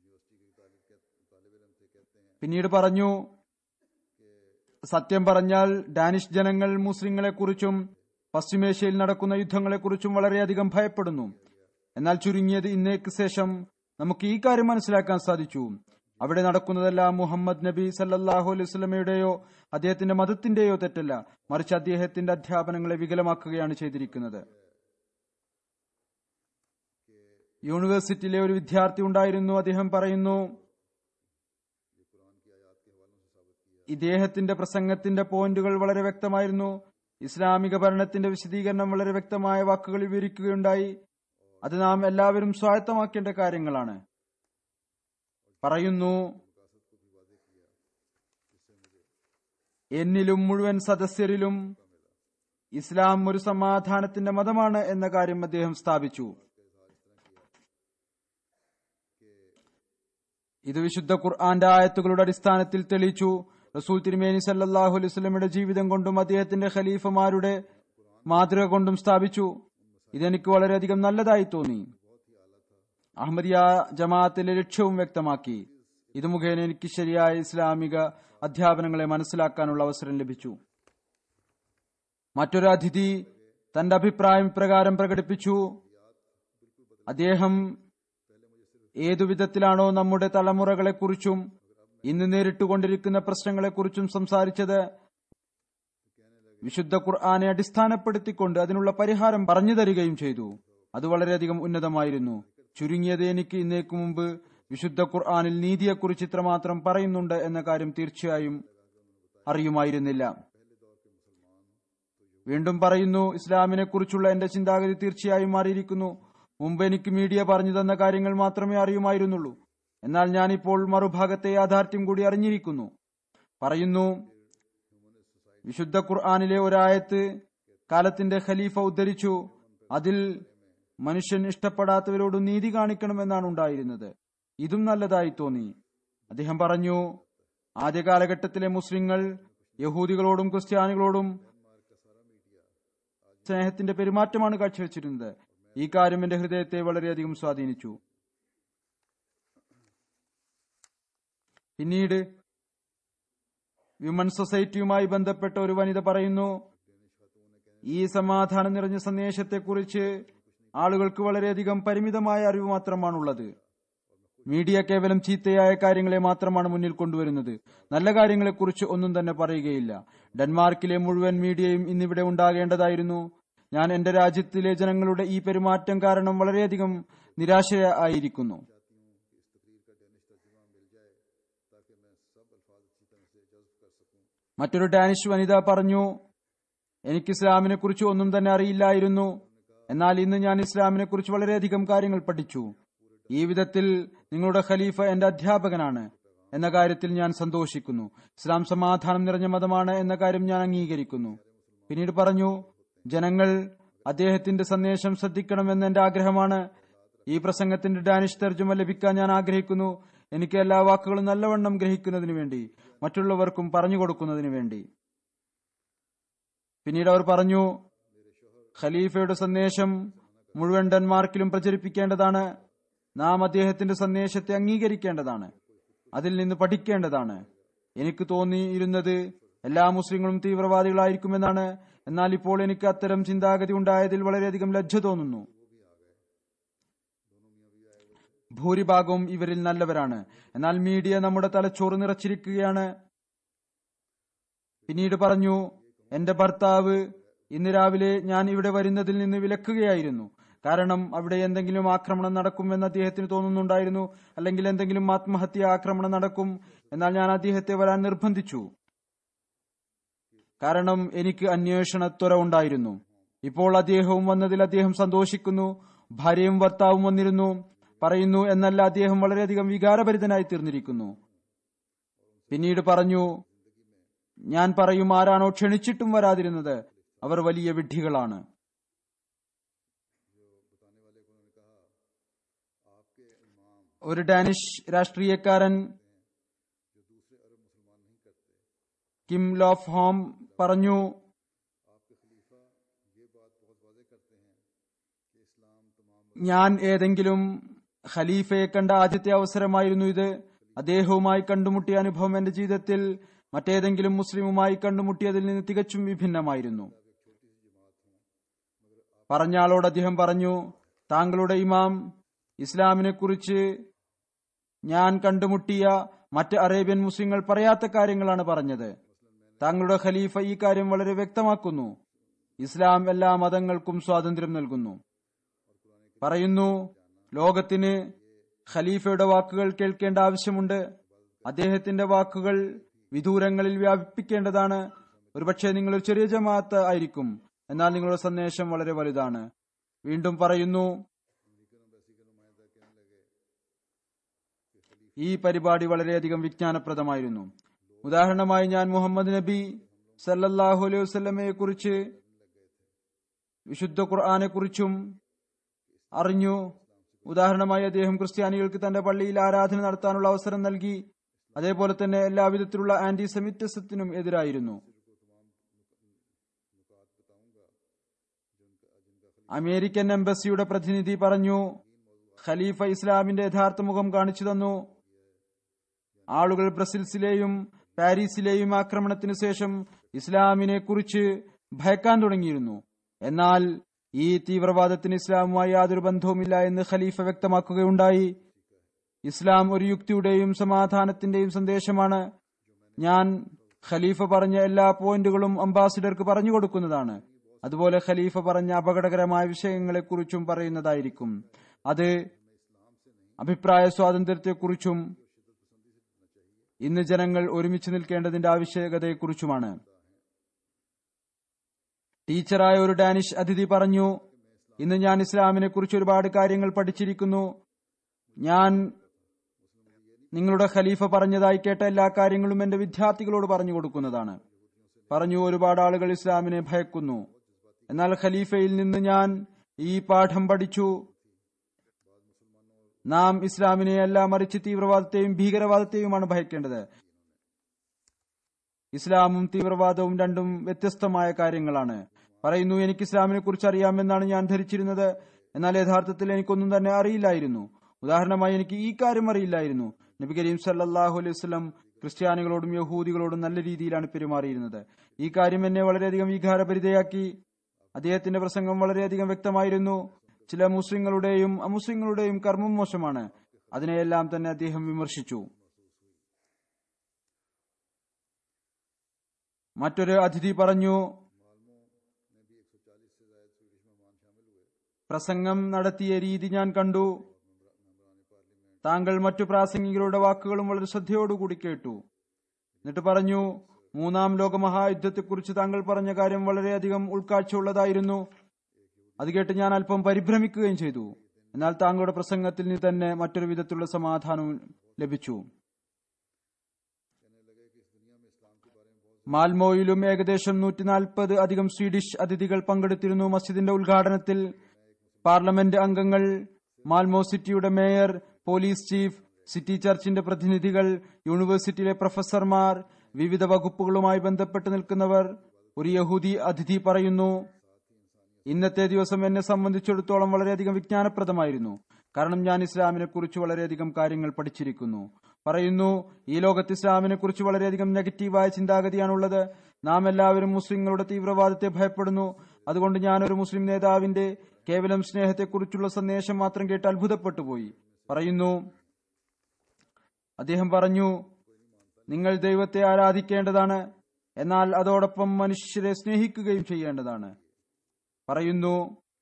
പിന്നീട് പറഞ്ഞു സത്യം പറഞ്ഞാൽ ഡാനിഷ് ജനങ്ങൾ മുസ്ലിങ്ങളെക്കുറിച്ചും പശ്ചിമേഷ്യയിൽ നടക്കുന്ന യുദ്ധങ്ങളെക്കുറിച്ചും വളരെയധികം ഭയപ്പെടുന്നു എന്നാൽ ചുരുങ്ങിയത് ഇന്നേക്ക് ശേഷം നമുക്ക് ഈ കാര്യം മനസ്സിലാക്കാൻ സാധിച്ചു അവിടെ നടക്കുന്നതെല്ലാം മുഹമ്മദ് നബി സല്ലാഹു അലൈഹി സ്വലമയുടെയോ അദ്ദേഹത്തിന്റെ മതത്തിന്റെയോ തെറ്റല്ല മറിച്ച് അദ്ദേഹത്തിന്റെ അധ്യാപനങ്ങളെ വികലമാക്കുകയാണ് ചെയ്തിരിക്കുന്നത് യൂണിവേഴ്സിറ്റിയിലെ ഒരു വിദ്യാർത്ഥി ഉണ്ടായിരുന്നു അദ്ദേഹം പറയുന്നു ഇദ്ദേഹത്തിന്റെ പ്രസംഗത്തിന്റെ പോയിന്റുകൾ വളരെ വ്യക്തമായിരുന്നു ഇസ്ലാമിക ഭരണത്തിന്റെ വിശദീകരണം വളരെ വ്യക്തമായ വാക്കുകളിൽ വിവരിക്കുകയുണ്ടായി അത് നാം എല്ലാവരും സ്വായത്തമാക്കേണ്ട കാര്യങ്ങളാണ് പറയുന്നു എന്നിലും മുഴുവൻ സദസ്യരിലും ഇസ്ലാം ഒരു സമാധാനത്തിന്റെ മതമാണ് എന്ന കാര്യം അദ്ദേഹം സ്ഥാപിച്ചു ഇത് വിശുദ്ധ ഖുർആന്റെ ആയത്തുകളുടെ അടിസ്ഥാനത്തിൽ തെളിയിച്ചു റസൂൽ തിരുമേനി സല്ലാഹു അലൈഹി സ്വലമിയുടെ ജീവിതം കൊണ്ടും അദ്ദേഹത്തിന്റെ ഖലീഫമാരുടെ മാതൃക കൊണ്ടും സ്ഥാപിച്ചു ഇതെനിക്ക് വളരെയധികം നല്ലതായി തോന്നി അഹമ്മദിയ ജമാഅത്തിലെ ലക്ഷ്യവും വ്യക്തമാക്കി ഇത് മുഖേന എനിക്ക് ശരിയായ ഇസ്ലാമിക അധ്യാപനങ്ങളെ മനസ്സിലാക്കാനുള്ള അവസരം ലഭിച്ചു മറ്റൊരു അതിഥി തന്റെ അഭിപ്രായം ഇപ്രകാരം പ്രകടിപ്പിച്ചു അദ്ദേഹം ഏതു വിധത്തിലാണോ നമ്മുടെ തലമുറകളെക്കുറിച്ചും ഇന്ന് നേരിട്ടുകൊണ്ടിരിക്കുന്ന പ്രശ്നങ്ങളെക്കുറിച്ചും സംസാരിച്ചത് വിശുദ്ധ ഖുർആനെ അടിസ്ഥാനപ്പെടുത്തിക്കൊണ്ട് അതിനുള്ള പരിഹാരം പറഞ്ഞു തരികയും ചെയ്തു അത് വളരെയധികം ഉന്നതമായിരുന്നു ചുരുങ്ങിയത് എനിക്ക് ഇന്നേക്കു മുമ്പ് വിശുദ്ധ ഖുർആാനിൽ നീതിയെക്കുറിച്ച് ഇത്രമാത്രം പറയുന്നുണ്ട് എന്ന കാര്യം തീർച്ചയായും അറിയുമായിരുന്നില്ല വീണ്ടും പറയുന്നു ഇസ്ലാമിനെ കുറിച്ചുള്ള എന്റെ ചിന്താഗതി തീർച്ചയായും മാറിയിരിക്കുന്നു മുമ്പ് എനിക്ക് മീഡിയ പറഞ്ഞു തന്ന കാര്യങ്ങൾ മാത്രമേ അറിയുമായിരുന്നുള്ളൂ എന്നാൽ ഞാനിപ്പോൾ മറുഭാഗത്തെ യാഥാർത്ഥ്യം കൂടി അറിഞ്ഞിരിക്കുന്നു പറയുന്നു വിശുദ്ധ ഖുർആാനിലെ ഒരായത്ത് കാലത്തിന്റെ ഖലീഫ ഉദ്ധരിച്ചു അതിൽ മനുഷ്യൻ ഇഷ്ടപ്പെടാത്തവരോട് നീതി കാണിക്കണമെന്നാണ് ഉണ്ടായിരുന്നത് ഇതും നല്ലതായി തോന്നി അദ്ദേഹം പറഞ്ഞു ആദ്യ കാലഘട്ടത്തിലെ മുസ്ലിങ്ങൾ യഹൂദികളോടും ക്രിസ്ത്യാനികളോടും സ്നേഹത്തിന്റെ പെരുമാറ്റമാണ് കാഴ്ചവെച്ചിരുന്നത് ഈ കാര്യം എന്റെ ഹൃദയത്തെ വളരെയധികം സ്വാധീനിച്ചു പിന്നീട് വിമൻ സൊസൈറ്റിയുമായി ബന്ധപ്പെട്ട ഒരു വനിത പറയുന്നു ഈ സമാധാനം നിറഞ്ഞ സന്ദേശത്തെക്കുറിച്ച് ആളുകൾക്ക് വളരെയധികം പരിമിതമായ അറിവ് മാത്രമാണുള്ളത് മീഡിയ കേവലം ചീത്തയായ കാര്യങ്ങളെ മാത്രമാണ് മുന്നിൽ കൊണ്ടുവരുന്നത് നല്ല കാര്യങ്ങളെക്കുറിച്ച് ഒന്നും തന്നെ പറയുകയില്ല ഡെൻമാർക്കിലെ മുഴുവൻ മീഡിയയും ഇന്നിവിടെ ഉണ്ടാകേണ്ടതായിരുന്നു ഞാൻ എന്റെ രാജ്യത്തിലെ ജനങ്ങളുടെ ഈ പെരുമാറ്റം കാരണം വളരെയധികം നിരാശയായിരിക്കുന്നു മറ്റൊരു ഡാനിഷ് വനിത പറഞ്ഞു എനിക്ക് ഇസ്ലാമിനെ കുറിച്ച് ഒന്നും തന്നെ അറിയില്ലായിരുന്നു എന്നാൽ ഇന്ന് ഞാൻ ഇസ്ലാമിനെ കുറിച്ച് വളരെയധികം കാര്യങ്ങൾ പഠിച്ചു ഈ വിധത്തിൽ നിങ്ങളുടെ ഖലീഫ എന്റെ അധ്യാപകനാണ് എന്ന കാര്യത്തിൽ ഞാൻ സന്തോഷിക്കുന്നു ഇസ്ലാം സമാധാനം നിറഞ്ഞ മതമാണ് എന്ന കാര്യം ഞാൻ അംഗീകരിക്കുന്നു പിന്നീട് പറഞ്ഞു ജനങ്ങൾ അദ്ദേഹത്തിന്റെ സന്ദേശം ശ്രദ്ധിക്കണമെന്ന് എന്റെ ആഗ്രഹമാണ് ഈ പ്രസംഗത്തിന്റെ ഡാനിഷ് തർജ്ജമ ലഭിക്കാൻ ഞാൻ ആഗ്രഹിക്കുന്നു എനിക്ക് എല്ലാ വാക്കുകളും നല്ലവണ്ണം ഗ്രഹിക്കുന്നതിന് വേണ്ടി മറ്റുള്ളവർക്കും പറഞ്ഞു കൊടുക്കുന്നതിന് വേണ്ടി പിന്നീട് അവർ പറഞ്ഞു ഖലീഫയുടെ സന്ദേശം മുഴുവൻ ഡെൻമാർക്കിലും പ്രചരിപ്പിക്കേണ്ടതാണ് നാം അദ്ദേഹത്തിന്റെ സന്ദേശത്തെ അംഗീകരിക്കേണ്ടതാണ് അതിൽ നിന്ന് പഠിക്കേണ്ടതാണ് എനിക്ക് തോന്നിയിരുന്നത് എല്ലാ മുസ്ലിങ്ങളും തീവ്രവാദികളായിരിക്കുമെന്നാണ് എന്നാൽ ഇപ്പോൾ എനിക്ക് അത്തരം ചിന്താഗതി ഉണ്ടായതിൽ വളരെയധികം ലജ്ജ തോന്നുന്നു ഭൂരിഭാഗവും ഇവരിൽ നല്ലവരാണ് എന്നാൽ മീഡിയ നമ്മുടെ തലച്ചോറ് നിറച്ചിരിക്കുകയാണ് പിന്നീട് പറഞ്ഞു എന്റെ ഭർത്താവ് ഇന്ന് രാവിലെ ഞാൻ ഇവിടെ വരുന്നതിൽ നിന്ന് വിലക്കുകയായിരുന്നു കാരണം അവിടെ എന്തെങ്കിലും ആക്രമണം നടക്കുമെന്ന് അദ്ദേഹത്തിന് തോന്നുന്നുണ്ടായിരുന്നു അല്ലെങ്കിൽ എന്തെങ്കിലും ആത്മഹത്യ ആക്രമണം നടക്കും എന്നാൽ ഞാൻ അദ്ദേഹത്തെ വരാൻ നിർബന്ധിച്ചു കാരണം എനിക്ക് അന്വേഷണത്വര ഉണ്ടായിരുന്നു ഇപ്പോൾ അദ്ദേഹവും വന്നതിൽ അദ്ദേഹം സന്തോഷിക്കുന്നു ഭാര്യയും ഭർത്താവും വന്നിരുന്നു പറയുന്നു എന്നല്ല അദ്ദേഹം വളരെയധികം വികാരഭരിതനായി തീർന്നിരിക്കുന്നു പിന്നീട് പറഞ്ഞു ഞാൻ പറയും ആരാണോ ക്ഷണിച്ചിട്ടും വരാതിരുന്നത് അവർ വലിയ വിഡ്ഢികളാണ് ഒരു ഡാനിഷ് രാഷ്ട്രീയക്കാരൻ കിം ലോഫ് ഹോം പറഞ്ഞു ഞാൻ ഏതെങ്കിലും ഖലീഫയെ കണ്ട ആദ്യത്തെ അവസരമായിരുന്നു ഇത് അദ്ദേഹവുമായി കണ്ടുമുട്ടിയ അനുഭവം എന്റെ ജീവിതത്തിൽ മറ്റേതെങ്കിലും മുസ്ലിമുമായി കണ്ടുമുട്ടിയതിൽ നിന്ന് തികച്ചും വിഭിന്നമായിരുന്നു പറഞ്ഞ ആളോട് അദ്ദേഹം പറഞ്ഞു താങ്കളുടെ ഇമാം ഇസ്ലാമിനെ കുറിച്ച് ഞാൻ കണ്ടുമുട്ടിയ മറ്റ് അറേബ്യൻ മുസ്ലിങ്ങൾ പറയാത്ത കാര്യങ്ങളാണ് പറഞ്ഞത് താങ്കളുടെ ഖലീഫ ഈ കാര്യം വളരെ വ്യക്തമാക്കുന്നു ഇസ്ലാം എല്ലാ മതങ്ങൾക്കും സ്വാതന്ത്ര്യം നൽകുന്നു പറയുന്നു ലോകത്തിന് ഖലീഫയുടെ വാക്കുകൾ കേൾക്കേണ്ട ആവശ്യമുണ്ട് അദ്ദേഹത്തിന്റെ വാക്കുകൾ വിദൂരങ്ങളിൽ വ്യാപിപ്പിക്കേണ്ടതാണ് ഒരുപക്ഷെ നിങ്ങൾ ഒരു ചെറിയ ജമാഅത്ത് ആയിരിക്കും എന്നാൽ നിങ്ങളുടെ സന്ദേശം വളരെ വലുതാണ് വീണ്ടും പറയുന്നു ഈ പരിപാടി വളരെയധികം വിജ്ഞാനപ്രദമായിരുന്നു ഉദാഹരണമായി ഞാൻ മുഹമ്മദ് നബി സല്ലല്ലാഹു അലൈഹി വസല്ലമയെ കുറിച്ച് വിശുദ്ധ ഖുർആനെ കുറിച്ചും അറിഞ്ഞു ഉദാഹരണമായി അദ്ദേഹം ക്രിസ്ത്യാനികൾക്ക് തന്റെ പള്ളിയിൽ ആരാധന നടത്താനുള്ള അവസരം നൽകി അതേപോലെ തന്നെ എല്ലാവിധത്തിലുള്ള ആന്റി സെമിറ്റിസത്തിനും എതിരായിരുന്നു അമേരിക്കൻ എംബസിയുടെ പ്രതിനിധി പറഞ്ഞു ഖലീഫ ഇസ്ലാമിന്റെ യഥാർത്ഥ മുഖം കാണിച്ചു തന്നു ആളുകൾ ബ്രസിൽസിലെയും പാരീസിലെയും ആക്രമണത്തിന് ശേഷം ഇസ്ലാമിനെ കുറിച്ച് ഭയക്കാൻ തുടങ്ങിയിരുന്നു എന്നാൽ ഈ തീവ്രവാദത്തിന് ഇസ്ലാമുമായി യാതൊരു ബന്ധവുമില്ല എന്ന് ഖലീഫ വ്യക്തമാക്കുകയുണ്ടായി ഇസ്ലാം ഒരു യുക്തിയുടെയും സമാധാനത്തിന്റെയും സന്ദേശമാണ് ഞാൻ ഖലീഫ പറഞ്ഞ എല്ലാ പോയിന്റുകളും അംബാസിഡർക്ക് പറഞ്ഞു കൊടുക്കുന്നതാണ് അതുപോലെ ഖലീഫ പറഞ്ഞ അപകടകരമായ വിഷയങ്ങളെക്കുറിച്ചും പറയുന്നതായിരിക്കും അത് അഭിപ്രായ സ്വാതന്ത്ര്യത്തെക്കുറിച്ചും ഇന്ന് ജനങ്ങൾ ഒരുമിച്ച് നിൽക്കേണ്ടതിന്റെ ആവശ്യകതയെക്കുറിച്ചുമാണ് ടീച്ചറായ ഒരു ഡാനിഷ് അതിഥി പറഞ്ഞു ഇന്ന് ഞാൻ ഇസ്ലാമിനെ കുറിച്ച് ഒരുപാട് കാര്യങ്ങൾ പഠിച്ചിരിക്കുന്നു ഞാൻ നിങ്ങളുടെ ഖലീഫ പറഞ്ഞതായി കേട്ട എല്ലാ കാര്യങ്ങളും എന്റെ വിദ്യാർത്ഥികളോട് പറഞ്ഞു കൊടുക്കുന്നതാണ് പറഞ്ഞു ഒരുപാട് ആളുകൾ ഇസ്ലാമിനെ ഭയക്കുന്നു എന്നാൽ ഖലീഫയിൽ നിന്ന് ഞാൻ ഈ പാഠം പഠിച്ചു നാം ഇസ്ലാമിനെയല്ല മറിച്ച് തീവ്രവാദത്തെയും ഭീകരവാദത്തെയുമാണ് ഭയക്കേണ്ടത് ഇസ്ലാമും തീവ്രവാദവും രണ്ടും വ്യത്യസ്തമായ കാര്യങ്ങളാണ് പറയുന്നു എനിക്ക് ഇസ്ലാമിനെ കുറിച്ച് അറിയാമെന്നാണ് ഞാൻ ധരിച്ചിരുന്നത് എന്നാൽ യഥാർത്ഥത്തിൽ എനിക്കൊന്നും തന്നെ അറിയില്ലായിരുന്നു ഉദാഹരണമായി എനിക്ക് ഈ കാര്യം അറിയില്ലായിരുന്നു നബി കരീം സല്ലാഹു അലൈഹി വസ്ലം ക്രിസ്ത്യാനികളോടും യഹൂദികളോടും നല്ല രീതിയിലാണ് പെരുമാറിയിരുന്നത് ഈ കാര്യം എന്നെ വളരെയധികം വികാരഭരിതയാക്കി അദ്ദേഹത്തിന്റെ പ്രസംഗം വളരെയധികം വ്യക്തമായിരുന്നു ചില മുസ്ലിങ്ങളുടെയും അമുസ്ലിങ്ങളുടെയും കർമ്മം മോശമാണ് അതിനെയെല്ലാം തന്നെ അദ്ദേഹം വിമർശിച്ചു മറ്റൊരു അതിഥി പറഞ്ഞു പ്രസംഗം നടത്തിയ രീതി ഞാൻ കണ്ടു താങ്കൾ മറ്റു പ്രാസംഗികരുടെ വാക്കുകളും വളരെ ശ്രദ്ധയോടുകൂടി കേട്ടു എന്നിട്ട് പറഞ്ഞു മൂന്നാം ലോക മഹായുദ്ധത്തെക്കുറിച്ച് താങ്കൾ പറഞ്ഞ കാര്യം വളരെയധികം ഉൾക്കാഴ്ചയുള്ളതായിരുന്നു അത് കേട്ട് ഞാൻ അല്പം പരിഭ്രമിക്കുകയും ചെയ്തു എന്നാൽ താങ്കളുടെ പ്രസംഗത്തിൽ നിന്ന് തന്നെ മറ്റൊരു വിധത്തിലുള്ള സമാധാനവും ലഭിച്ചു മാൽമോയിലും ഏകദേശം നൂറ്റി നാൽപ്പത് അധികം സ്വീഡിഷ് അതിഥികൾ പങ്കെടുത്തിരുന്നു മസ്ജിദിന്റെ ഉദ്ഘാടനത്തിൽ പാർലമെന്റ് അംഗങ്ങൾ Malmo city mayor police chief city ചർച്ചിന്റെ പ്രതിനിധികൾ യൂണിവേഴ്സിറ്റിയിലെ പ്രൊഫസർമാർ വിവിധ വകുപ്പുകളുമായി ബന്ധപ്പെട്ട് നിൽക്കുന്നവർ ഒരു യഹൂദി അതിഥി പറയുന്നു ഇന്നത്തെ ദിവസം എന്നെ സംബന്ധിച്ചിടത്തോളം വളരെയധികം വിജ്ഞാനപ്രദമായിരുന്നു കാരണം ഞാൻ ഇസ്ലാമിനെ കുറിച്ച് വളരെയധികം കാര്യങ്ങൾ പഠിച്ചിരിക്കുന്നു പറയുന്നു ഈ ലോകത്ത് ഇസ്ലാമിനെ കുറിച്ച് വളരെയധികം നെഗറ്റീവായ ചിന്താഗതിയാണുള്ളത് നാം എല്ലാവരും മുസ്ലിങ്ങളുടെ തീവ്രവാദത്തെ ഭയപ്പെടുന്നു അതുകൊണ്ട് ഞാൻ ഒരു മുസ്ലിം നേതാവിന്റെ കേവലം സ്നേഹത്തെക്കുറിച്ചുള്ള സന്ദേശം മാത്രം കേട്ട് അത്ഭുതപ്പെട്ടു പോയി പറയുന്നു അദ്ദേഹം പറഞ്ഞു നിങ്ങൾ ദൈവത്തെ ആരാധിക്കേണ്ടതാണ് എന്നാൽ അതോടൊപ്പം മനുഷ്യരെ സ്നേഹിക്കുകയും ചെയ്യേണ്ടതാണ് പറയുന്നു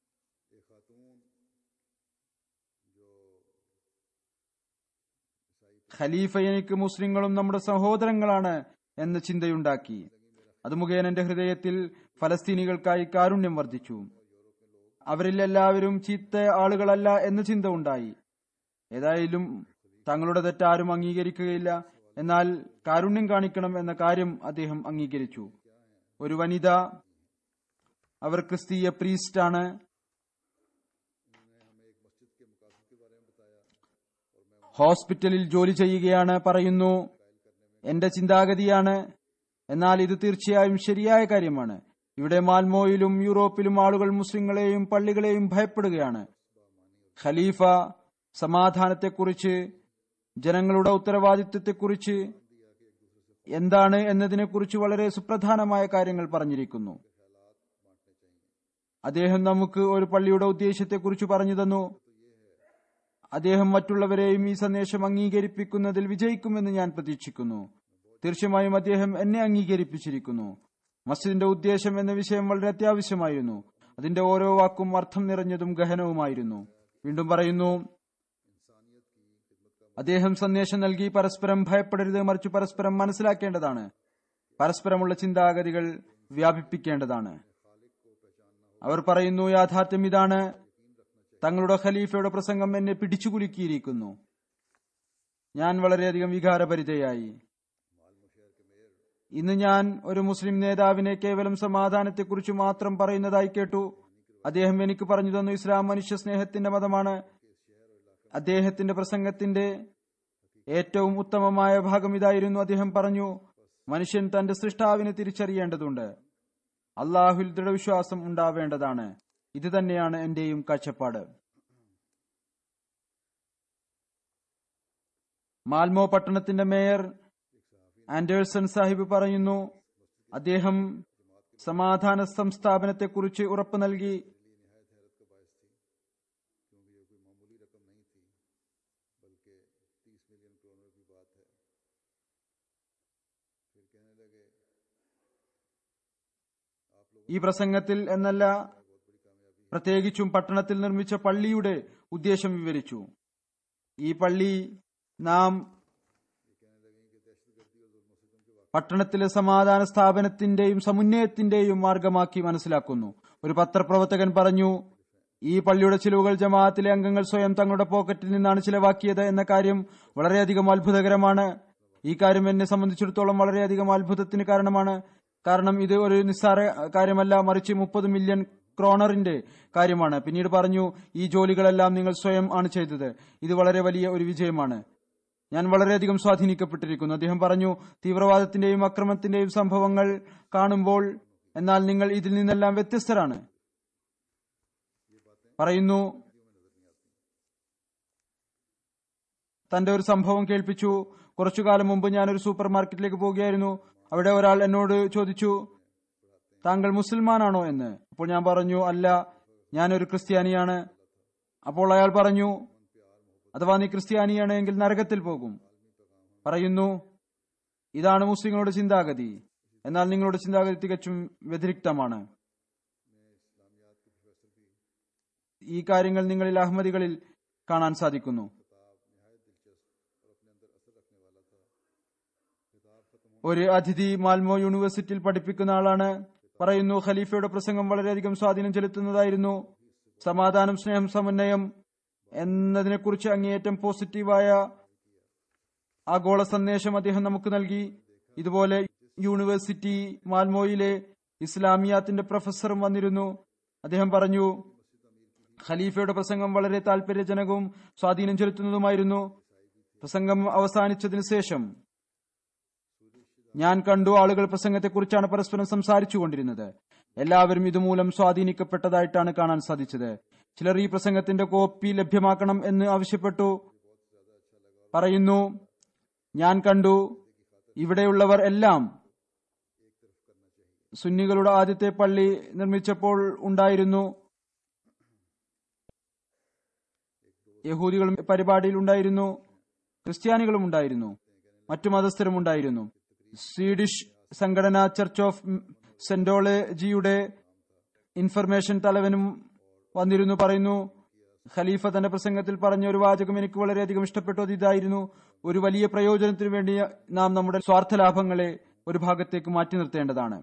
ഖലീഫ എനിക്ക് മുസ്ലിങ്ങളും നമ്മുടെ സഹോദരങ്ങളാണ് എന്ന ചിന്തയുണ്ടാക്കി അത് മുഖേന എന്റെ ഹൃദയത്തിൽ ഫലസ്തീനികൾക്കായി കാരുണ്യം വർദ്ധിച്ചു അവരിൽ എല്ലാവരും ചീത്ത ആളുകളല്ല എന്ന ചിന്ത ഉണ്ടായി ഏതായാലും തങ്ങളുടെ തെറ്റാരും അംഗീകരിക്കുകയില്ല എന്നാൽ കാരുണ്യം കാണിക്കണം എന്ന കാര്യം അദ്ദേഹം അംഗീകരിച്ചു ഒരു വനിത അവർ ക്രിസ്തീയ പ്രീസ്റ്റ് ആണ് ഹോസ്പിറ്റലിൽ ജോലി ചെയ്യുകയാണ് പറയുന്നു എന്റെ ചിന്താഗതിയാണ് എന്നാൽ ഇത് തീർച്ചയായും ശരിയായ കാര്യമാണ് ഇവിടെ മാൽമോയിലും യൂറോപ്പിലും ആളുകൾ മുസ്ലിങ്ങളെയും പള്ളികളെയും ഭയപ്പെടുകയാണ് ഖലീഫ സമാധാനത്തെക്കുറിച്ച് ജനങ്ങളുടെ ഉത്തരവാദിത്വത്തെക്കുറിച്ച് എന്താണ് എന്നതിനെക്കുറിച്ച് വളരെ സുപ്രധാനമായ കാര്യങ്ങൾ പറഞ്ഞിരിക്കുന്നു അദ്ദേഹം നമുക്ക് ഒരു പള്ളിയുടെ ഉദ്ദേശത്തെക്കുറിച്ച് പറഞ്ഞു തന്നു അദ്ദേഹം മറ്റുള്ളവരെയും ഈ സന്ദേശം അംഗീകരിപ്പിക്കുന്നതിൽ വിജയിക്കുമെന്ന് ഞാൻ പ്രതീക്ഷിക്കുന്നു തീർച്ചയായും അദ്ദേഹം എന്നെ അംഗീകരിപ്പിച്ചിരിക്കുന്നു മസ്ജിദിന്റെ ഉദ്ദേശം എന്ന വിഷയം വളരെ അത്യാവശ്യമായിരുന്നു അതിന്റെ ഓരോ വാക്കും അർത്ഥം നിറഞ്ഞതും ഗഹനവുമായിരുന്നു വീണ്ടും പറയുന്നു അദ്ദേഹം സന്ദേശം നൽകി പരസ്പരം ഭയപ്പെടരുത് മറിച്ച് പരസ്പരം മനസ്സിലാക്കേണ്ടതാണ് പരസ്പരമുള്ള ചിന്താഗതികൾ വ്യാപിപ്പിക്കേണ്ടതാണ് അവർ പറയുന്നു യാഥാർത്ഥ്യം ഇതാണ് തങ്ങളുടെ ഖലീഫയുടെ പ്രസംഗം എന്നെ പിടിച്ചുകുലുക്കിയിരിക്കുന്നു ഞാൻ വളരെയധികം വികാരഭരിതയായി ഇന്ന് ഞാൻ ഒരു മുസ്ലിം നേതാവിനെ കേവലം സമാധാനത്തെക്കുറിച്ച് മാത്രം പറയുന്നതായി കേട്ടു അദ്ദേഹം എനിക്ക് പറഞ്ഞു തന്നു ഇസ്ലാം മനുഷ്യ സ്നേഹത്തിന്റെ മതമാണ് അദ്ദേഹത്തിന്റെ പ്രസംഗത്തിന്റെ ഏറ്റവും ഉത്തമമായ ഭാഗം ഇതായിരുന്നു അദ്ദേഹം പറഞ്ഞു മനുഷ്യൻ തന്റെ സൃഷ്ടാവിനെ തിരിച്ചറിയേണ്ടതുണ്ട് അള്ളാഹുൽ ദൃഢവിശ്വാസം ഉണ്ടാവേണ്ടതാണ് ഇത് തന്നെയാണ് എന്റെയും കാഴ്ചപ്പാട് മാൽമോ പട്ടണത്തിന്റെ മേയർ ആൻഡേഴ്സൺ സാഹിബ് പറയുന്നു അദ്ദേഹം സമാധാന സംസ്ഥാപനത്തെക്കുറിച്ച് ഉറപ്പു നൽകി ഈ പ്രസംഗത്തിൽ എന്നല്ല പ്രത്യേകിച്ചും പട്ടണത്തിൽ നിർമ്മിച്ച പള്ളിയുടെ ഉദ്ദേശം വിവരിച്ചു ഈ പള്ളി നാം പട്ടണത്തിലെ സമാധാന സ്ഥാപനത്തിന്റെയും സമുന്നയത്തിന്റെയും മാർഗമാക്കി മനസ്സിലാക്കുന്നു ഒരു പത്രപ്രവർത്തകൻ പറഞ്ഞു ഈ പള്ളിയുടെ ചിലവുകൾ ജമാഅത്തിലെ അംഗങ്ങൾ സ്വയം തങ്ങളുടെ പോക്കറ്റിൽ നിന്നാണ് ചിലവാക്കിയത് എന്ന കാര്യം വളരെയധികം അത്ഭുതകരമാണ് ഈ കാര്യം എന്നെ സംബന്ധിച്ചിടത്തോളം വളരെയധികം അത്ഭുതത്തിന് കാരണമാണ് കാരണം ഇത് ഒരു നിസ്സാര കാര്യമല്ല മറിച്ച് മുപ്പത് മില്യൺ ക്രോണറിന്റെ കാര്യമാണ് പിന്നീട് പറഞ്ഞു ഈ ജോലികളെല്ലാം നിങ്ങൾ സ്വയം ആണ് ചെയ്തത് ഇത് വളരെ വലിയ ഒരു വിജയമാണ് ഞാൻ വളരെയധികം സ്വാധീനിക്കപ്പെട്ടിരിക്കുന്നു അദ്ദേഹം പറഞ്ഞു തീവ്രവാദത്തിന്റെയും അക്രമത്തിന്റെയും സംഭവങ്ങൾ കാണുമ്പോൾ എന്നാൽ നിങ്ങൾ ഇതിൽ നിന്നെല്ലാം വ്യത്യസ്തരാണ് പറയുന്നു തന്റെ ഒരു സംഭവം കേൾപ്പിച്ചു കുറച്ചു കാലം മുമ്പ് ഞാൻ ഒരു സൂപ്പർ മാർക്കറ്റിലേക്ക് പോവുകയായിരുന്നു അവിടെ ഒരാൾ എന്നോട് ചോദിച്ചു താങ്കൾ മുസൽമാനാണോ എന്ന് അപ്പോൾ ഞാൻ പറഞ്ഞു അല്ല ഞാനൊരു ക്രിസ്ത്യാനിയാണ് അപ്പോൾ അയാൾ പറഞ്ഞു അഥവാ നീ ക്രിസ്ത്യാനിയാണ് എങ്കിൽ നരകത്തിൽ പോകും പറയുന്നു ഇതാണ് മുസ്ലിങ്ങളുടെ ചിന്താഗതി എന്നാൽ നിങ്ങളുടെ ചിന്താഗതി തികച്ചും വ്യതിരിക്തമാണ് ഈ കാര്യങ്ങൾ നിങ്ങളിൽ അഹമ്മദികളിൽ കാണാൻ സാധിക്കുന്നു ഒരു അതിഥി മാൽമോ യൂണിവേഴ്സിറ്റിയിൽ പഠിപ്പിക്കുന്ന ആളാണ് പറയുന്നു ഖലീഫയുടെ പ്രസംഗം വളരെയധികം സ്വാധീനം ചെലുത്തുന്നതായിരുന്നു സമാധാനം സ്നേഹം സമന്വയം എന്നതിനെക്കുറിച്ച് അങ്ങേയറ്റം പോസിറ്റീവായ ആഗോള സന്ദേശം അദ്ദേഹം നമുക്ക് നൽകി ഇതുപോലെ യൂണിവേഴ്സിറ്റി മാൽമോയിലെ ഇസ്ലാമിയാത്തിന്റെ പ്രൊഫസറും വന്നിരുന്നു അദ്ദേഹം പറഞ്ഞു ഖലീഫയുടെ പ്രസംഗം വളരെ താല്പര്യജനകവും സ്വാധീനം ചെലുത്തുന്നതുമായിരുന്നു പ്രസംഗം അവസാനിച്ചതിനു ശേഷം ഞാൻ കണ്ടു ആളുകൾ പ്രസംഗത്തെക്കുറിച്ചാണ് പരസ്പരം സംസാരിച്ചു കൊണ്ടിരുന്നത് എല്ലാവരും ഇതുമൂലം സ്വാധീനിക്കപ്പെട്ടതായിട്ടാണ് കാണാൻ സാധിച്ചത് ചിലർ ഈ പ്രസംഗത്തിന്റെ കോപ്പി ലഭ്യമാക്കണം എന്ന് ആവശ്യപ്പെട്ടു പറയുന്നു ഞാൻ കണ്ടു ഇവിടെയുള്ളവർ എല്ലാം സുന്നികളുടെ ആദ്യത്തെ പള്ളി നിർമ്മിച്ചപ്പോൾ ഉണ്ടായിരുന്നു യഹൂദികളും പരിപാടിയിൽ ഉണ്ടായിരുന്നു ക്രിസ്ത്യാനികളും ഉണ്ടായിരുന്നു മറ്റു മതസ്ഥരും ഉണ്ടായിരുന്നു സ്വീഡിഷ് സംഘടന ചർച്ച് ഓഫ് സെന്റോളജിയുടെ ഇൻഫർമേഷൻ തലവനും വന്നിരുന്നു പറയുന്നു ഖലീഫ തന്റെ പ്രസംഗത്തിൽ പറഞ്ഞ ഒരു വാചകം എനിക്ക് വളരെയധികം ഇഷ്ടപ്പെട്ടു അത് ഇതായിരുന്നു ഒരു വലിയ പ്രയോജനത്തിനു വേണ്ടി നാം നമ്മുടെ സ്വാർത്ഥ ലാഭങ്ങളെ ഒരു ഭാഗത്തേക്ക് മാറ്റി നിർത്തേണ്ടതാണ്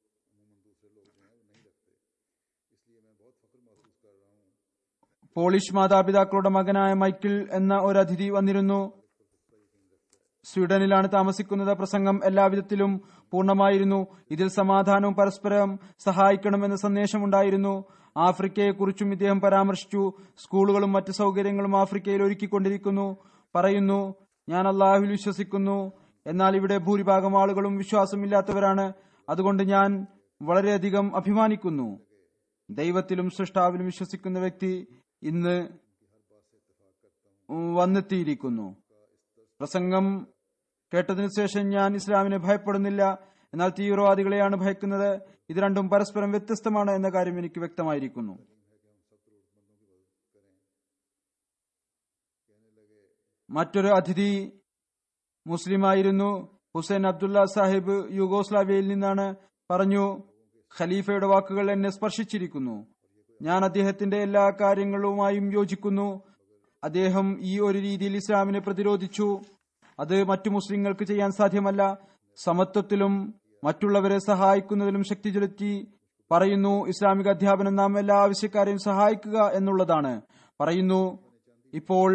പോളിഷ് മാതാപിതാക്കളുടെ മകനായ മൈക്കിൾ എന്ന ഒരു അതിഥി വന്നിരുന്നു സ്വീഡനിലാണ് താമസിക്കുന്നത് പ്രസംഗം എല്ലാവിധത്തിലും പൂർണ്ണമായിരുന്നു ഇതിൽ സമാധാനവും പരസ്പരം സഹായിക്കണമെന്ന സന്ദേശമുണ്ടായിരുന്നു ആഫ്രിക്കയെക്കുറിച്ചും ഇദ്ദേഹം പരാമർശിച്ചു സ്കൂളുകളും മറ്റ് സൗകര്യങ്ങളും ആഫ്രിക്കയിൽ ഒരുക്കിക്കൊണ്ടിരിക്കുന്നു പറയുന്നു ഞാൻ അള്ളാഹുവിൽ വിശ്വസിക്കുന്നു എന്നാൽ ഇവിടെ ഭൂരിഭാഗം ആളുകളും വിശ്വാസമില്ലാത്തവരാണ് അതുകൊണ്ട് ഞാൻ വളരെയധികം അഭിമാനിക്കുന്നു ദൈവത്തിലും സൃഷ്ടാവിലും വിശ്വസിക്കുന്ന വ്യക്തി ഇന്ന് വന്നെത്തിയിരിക്കുന്നു പ്രസംഗം കേട്ടതിനു ശേഷം ഞാൻ ഇസ്ലാമിനെ ഭയപ്പെടുന്നില്ല എന്നാൽ തീവ്രവാദികളെയാണ് ഭയക്കുന്നത് ഇത് രണ്ടും പരസ്പരം വ്യത്യസ്തമാണ് എന്ന കാര്യം എനിക്ക് വ്യക്തമായിരിക്കുന്നു മറ്റൊരു അതിഥി മുസ്ലിമായിരുന്നു ഹുസൈൻ അബ്ദുള്ള സാഹിബ് യുഗോസ്ലാവിയയിൽ നിന്നാണ് പറഞ്ഞു ഖലീഫയുടെ വാക്കുകൾ എന്നെ സ്പർശിച്ചിരിക്കുന്നു ഞാൻ അദ്ദേഹത്തിന്റെ എല്ലാ കാര്യങ്ങളുമായും യോജിക്കുന്നു അദ്ദേഹം ഈ ഒരു രീതിയിൽ ഇസ്ലാമിനെ പ്രതിരോധിച്ചു അത് മറ്റു മുസ്ലിങ്ങൾക്ക് ചെയ്യാൻ സാധ്യമല്ല സമത്വത്തിലും മറ്റുള്ളവരെ സഹായിക്കുന്നതിലും ശക്തി ചെലുത്തി പറയുന്നു ഇസ്ലാമിക അധ്യാപനം നാം എല്ലാ ആവശ്യക്കാരെയും സഹായിക്കുക എന്നുള്ളതാണ് പറയുന്നു ഇപ്പോൾ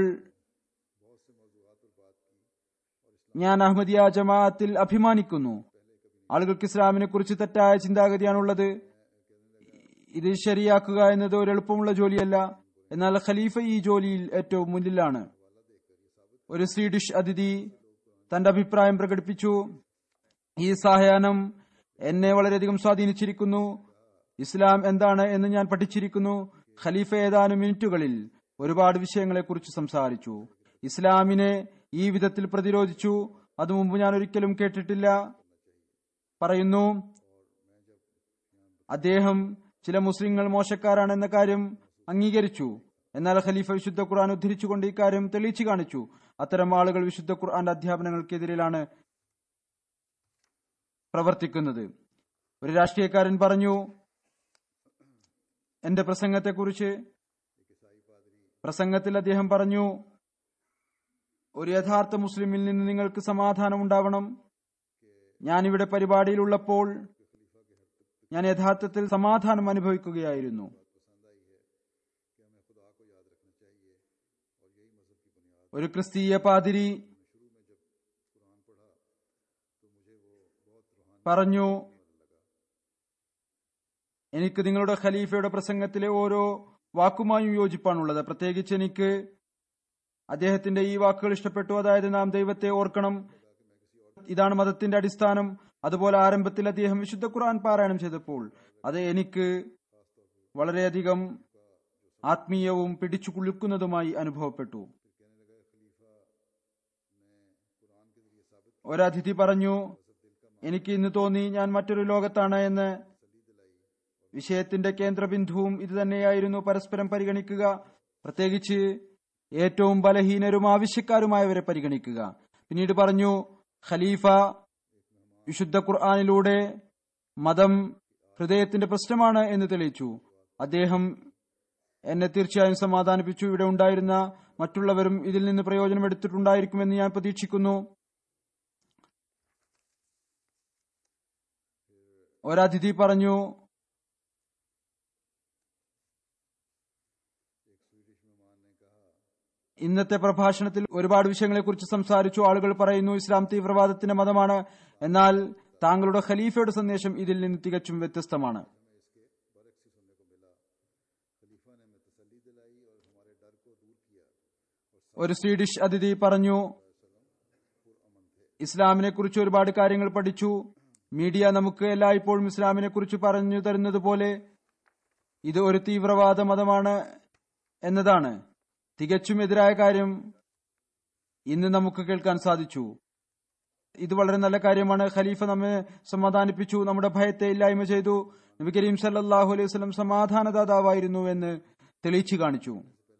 ഞാൻ അഹമ്മദിയ ജമാഅത്തിൽ അഭിമാനിക്കുന്നു ആളുകൾക്ക് ഇസ്ലാമിനെ കുറിച്ച് തെറ്റായ ചിന്താഗതിയാണുള്ളത് ഇത് ശരിയാക്കുക എന്നത് ഒരു എളുപ്പമുള്ള ജോലിയല്ല എന്നാൽ ഖലീഫ ഈ ജോലിയിൽ ഏറ്റവും മുന്നിലാണ് ഒരു സ്വീഡിഷ് അതിഥി തന്റെ അഭിപ്രായം പ്രകടിപ്പിച്ചു ഈ സായാഹ്നം എന്നെ വളരെയധികം സ്വാധീനിച്ചിരിക്കുന്നു ഇസ്ലാം എന്താണ് എന്ന് ഞാൻ പഠിച്ചിരിക്കുന്നു ഖലീഫ ഏതാനും മിനിറ്റുകളിൽ ഒരുപാട് വിഷയങ്ങളെക്കുറിച്ച് സംസാരിച്ചു ഇസ്ലാമിനെ ഈ വിധത്തിൽ പ്രതിരോധിച്ചു അത് മുമ്പ് ഞാൻ ഒരിക്കലും കേട്ടിട്ടില്ല പറയുന്നു അദ്ദേഹം ചില മുസ്ലിങ്ങൾ മോശക്കാരാണെന്ന കാര്യം അംഗീകരിച്ചു എന്നാൽ ഖലീഫ വിശുദ്ധ ഖുർആൻ ഉദ്ധരിച്ചുകൊണ്ട് ഇക്കാര്യം തെളിയിച്ചു കാണിച്ചു അത്തരം ആളുകൾ വിശുദ്ധ ഖുർആന്റെ അധ്യാപനങ്ങൾക്കെതിരിലാണ് പ്രവർത്തിക്കുന്നത് ഒരു രാഷ്ട്രീയക്കാരൻ പറഞ്ഞു എന്റെ പ്രസംഗത്തെക്കുറിച്ച് പ്രസംഗത്തിൽ അദ്ദേഹം പറഞ്ഞു ഒരു യഥാർത്ഥ മുസ്ലിമിൽ നിന്ന് നിങ്ങൾക്ക് സമാധാനം ഉണ്ടാവണം ഞാനിവിടെ പരിപാടിയിലുള്ളപ്പോൾ ഞാൻ യഥാർത്ഥത്തിൽ സമാധാനം അനുഭവിക്കുകയായിരുന്നു ഒരു ക്രിസ്തീയ പാതിരി പറഞ്ഞു എനിക്ക് നിങ്ങളുടെ ഖലീഫയുടെ പ്രസംഗത്തിലെ ഓരോ വാക്കുമായും യോജിപ്പാണുള്ളത് പ്രത്യേകിച്ച് എനിക്ക് അദ്ദേഹത്തിന്റെ ഈ വാക്കുകൾ ഇഷ്ടപ്പെട്ടു അതായത് നാം ദൈവത്തെ ഓർക്കണം ഇതാണ് മതത്തിന്റെ അടിസ്ഥാനം അതുപോലെ ആരംഭത്തിൽ അദ്ദേഹം വിശുദ്ധ ഖുർആൻ പാരായണം ചെയ്തപ്പോൾ അത് എനിക്ക് വളരെയധികം ആത്മീയവും പിടിച്ചു കുലുക്കുന്നതുമായി അനുഭവപ്പെട്ടു ഒരതിഥി പറഞ്ഞു എനിക്ക് ഇന്ന് തോന്നി ഞാൻ മറ്റൊരു ലോകത്താണ് എന്ന് വിഷയത്തിന്റെ കേന്ദ്രബിന്ദുവും ഇത് തന്നെയായിരുന്നു പരസ്പരം പരിഗണിക്കുക പ്രത്യേകിച്ച് ഏറ്റവും ബലഹീനരും ആവശ്യക്കാരുമായവരെ പരിഗണിക്കുക പിന്നീട് പറഞ്ഞു ഖലീഫ വിശുദ്ധ ഖുർആാനിലൂടെ മതം ഹൃദയത്തിന്റെ പ്രശ്നമാണ് എന്ന് തെളിയിച്ചു അദ്ദേഹം എന്നെ തീർച്ചയായും സമാധാനിപ്പിച്ചു ഇവിടെ ഉണ്ടായിരുന്ന മറ്റുള്ളവരും ഇതിൽ നിന്ന് പ്രയോജനം എടുത്തിട്ടുണ്ടായിരിക്കുമെന്ന് ഞാൻ പ്രതീക്ഷിക്കുന്നു ഒരതിഥി പറഞ്ഞു ഇന്നത്തെ പ്രഭാഷണത്തിൽ ഒരുപാട് വിഷയങ്ങളെക്കുറിച്ച് സംസാരിച്ചു ആളുകൾ പറയുന്നു ഇസ്ലാം തീവ്രവാദത്തിന്റെ മതമാണ് എന്നാൽ താങ്കളുടെ ഖലീഫയുടെ സന്ദേശം ഇതിൽ നിന്ന് തികച്ചും വ്യത്യസ്തമാണ് ഒരു സ്വീഡിഷ് അതിഥി പറഞ്ഞു ഇസ്ലാമിനെ കുറിച്ച് ഒരുപാട് കാര്യങ്ങൾ പഠിച്ചു മീഡിയ നമുക്ക് എല്ലായ്പ്പോഴും ഇസ്ലാമിനെ കുറിച്ച് പറഞ്ഞു തരുന്നത് പോലെ ഇത് ഒരു തീവ്രവാദ മതമാണ് എന്നതാണ് തികച്ചും എതിരായ കാര്യം ഇന്ന് നമുക്ക് കേൾക്കാൻ സാധിച്ചു ഇത് വളരെ നല്ല കാര്യമാണ് ഖലീഫ നമ്മെ സമാധാനിപ്പിച്ചു നമ്മുടെ ഭയത്തെ ഇല്ലായ്മ ചെയ്തു നബി കരീം സല്ലാഹു അലൈഹി വസ്ലം സമാധാനദാതാവായിരുന്നു എന്ന് തെളിയിച്ചു കാണിച്ചു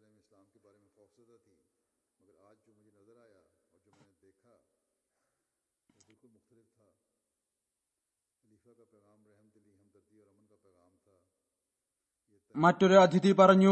മറ്റൊരു അതിഥി പറഞ്ഞു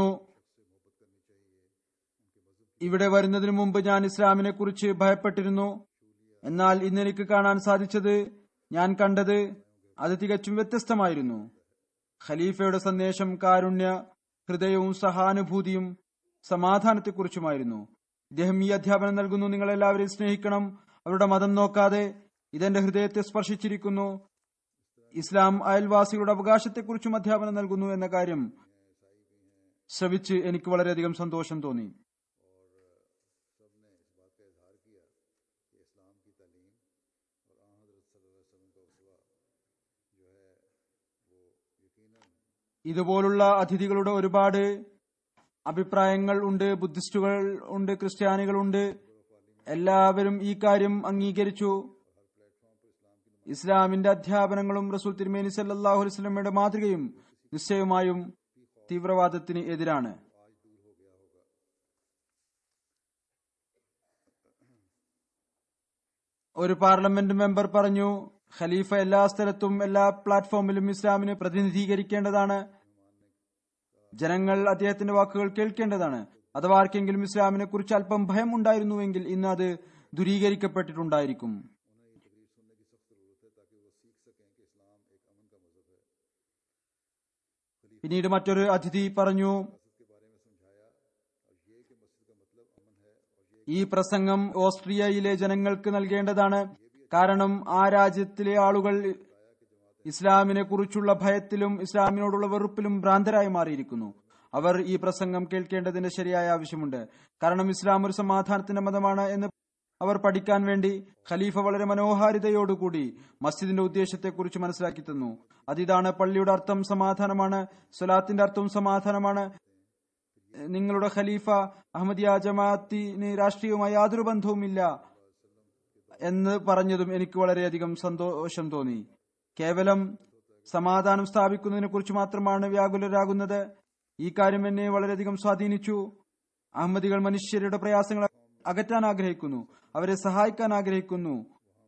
ഇവിടെ വരുന്നതിന് മുമ്പ് ഞാൻ ഇസ്ലാമിനെ കുറിച്ച് ഭയപ്പെട്ടിരുന്നു എന്നാൽ ഇന്ന് എനിക്ക് കാണാൻ സാധിച്ചത് ഞാൻ കണ്ടത് അത് തികച്ചും വ്യത്യസ്തമായിരുന്നു ഖലീഫയുടെ സന്ദേശം കാരുണ്യ ഹൃദയവും സഹാനുഭൂതിയും സമാധാനത്തെക്കുറിച്ചുമായിരുന്നു ഇദ്ദേഹം ഈ അധ്യാപനം നൽകുന്നു നിങ്ങൾ എല്ലാവരെയും സ്നേഹിക്കണം അവരുടെ മതം നോക്കാതെ ഇതെന്റെ ഹൃദയത്തെ സ്പർശിച്ചിരിക്കുന്നു ഇസ്ലാം അയൽവാസികളുടെ അവകാശത്തെക്കുറിച്ചും അധ്യാപനം നൽകുന്നു എന്ന കാര്യം ശ്രവിച്ച് എനിക്ക് വളരെയധികം സന്തോഷം തോന്നി ഇതുപോലുള്ള അതിഥികളുടെ ഒരുപാട് അഭിപ്രായങ്ങൾ ഉണ്ട് ബുദ്ധിസ്റ്റുകൾ ഉണ്ട് ക്രിസ്ത്യാനികളുണ്ട് എല്ലാവരും ഈ കാര്യം അംഗീകരിച്ചു ഇസ്ലാമിന്റെ അധ്യാപനങ്ങളും റസൂൽ തിരുമേനി സല്ലാഹു വസ്ലമയുടെ മാതൃകയും നിശ്ചയമായും തീവ്രവാദത്തിന് എതിരാണ് ഒരു പാർലമെന്റ് മെമ്പർ പറഞ്ഞു ഖലീഫ എല്ലാ സ്ഥലത്തും എല്ലാ പ്ലാറ്റ്ഫോമിലും ഇസ്ലാമിനെ പ്രതിനിധീകരിക്കേണ്ടതാണ് ജനങ്ങൾ അദ്ദേഹത്തിന്റെ വാക്കുകൾ കേൾക്കേണ്ടതാണ് അഥവാ ആർക്കെങ്കിലും ഇസ്ലാമിനെ കുറിച്ച് അല്പം ഭയം ഉണ്ടായിരുന്നുവെങ്കിൽ ഇന്ന് അത് ദുരീകരിക്കപ്പെട്ടിട്ടുണ്ടായിരിക്കും പിന്നീട് മറ്റൊരു അതിഥി പറഞ്ഞു ഈ പ്രസംഗം ഓസ്ട്രിയയിലെ ജനങ്ങൾക്ക് നൽകേണ്ടതാണ് കാരണം ആ രാജ്യത്തിലെ ആളുകൾ ഇസ്ലാമിനെ കുറിച്ചുള്ള ഭയത്തിലും ഇസ്ലാമിനോടുള്ള വെറുപ്പിലും ഭ്രാന്തരായി മാറിയിരിക്കുന്നു അവർ ഈ പ്രസംഗം കേൾക്കേണ്ടതിന്റെ ശരിയായ ആവശ്യമുണ്ട് കാരണം ഇസ്ലാം ഒരു സമാധാനത്തിന്റെ മതമാണ് എന്ന് അവർ പഠിക്കാൻ വേണ്ടി ഖലീഫ വളരെ മനോഹാരിതയോടുകൂടി മസ്ജിദിന്റെ ഉദ്ദേശത്തെക്കുറിച്ച് മനസ്സിലാക്കി തന്നു അതിതാണ് പള്ളിയുടെ അർത്ഥം സമാധാനമാണ് സ്വലാത്തിന്റെ അർത്ഥവും സമാധാനമാണ് നിങ്ങളുടെ ഖലീഫ അഹമ്മദിയ ജമാഅത്തിന് രാഷ്ട്രീയവുമായി യാതൊരു ബന്ധവുമില്ല എന്ന് പറഞ്ഞതും എനിക്ക് വളരെയധികം സന്തോഷം തോന്നി കേവലം സമാധാനം സ്ഥാപിക്കുന്നതിനെ കുറിച്ച് മാത്രമാണ് വ്യാകുലരാകുന്നത് ഈ കാര്യം എന്നെ വളരെയധികം സ്വാധീനിച്ചു അഹമ്മദികൾ മനുഷ്യരുടെ പ്രയാസങ്ങൾ അകറ്റാൻ ആഗ്രഹിക്കുന്നു അവരെ സഹായിക്കാൻ ആഗ്രഹിക്കുന്നു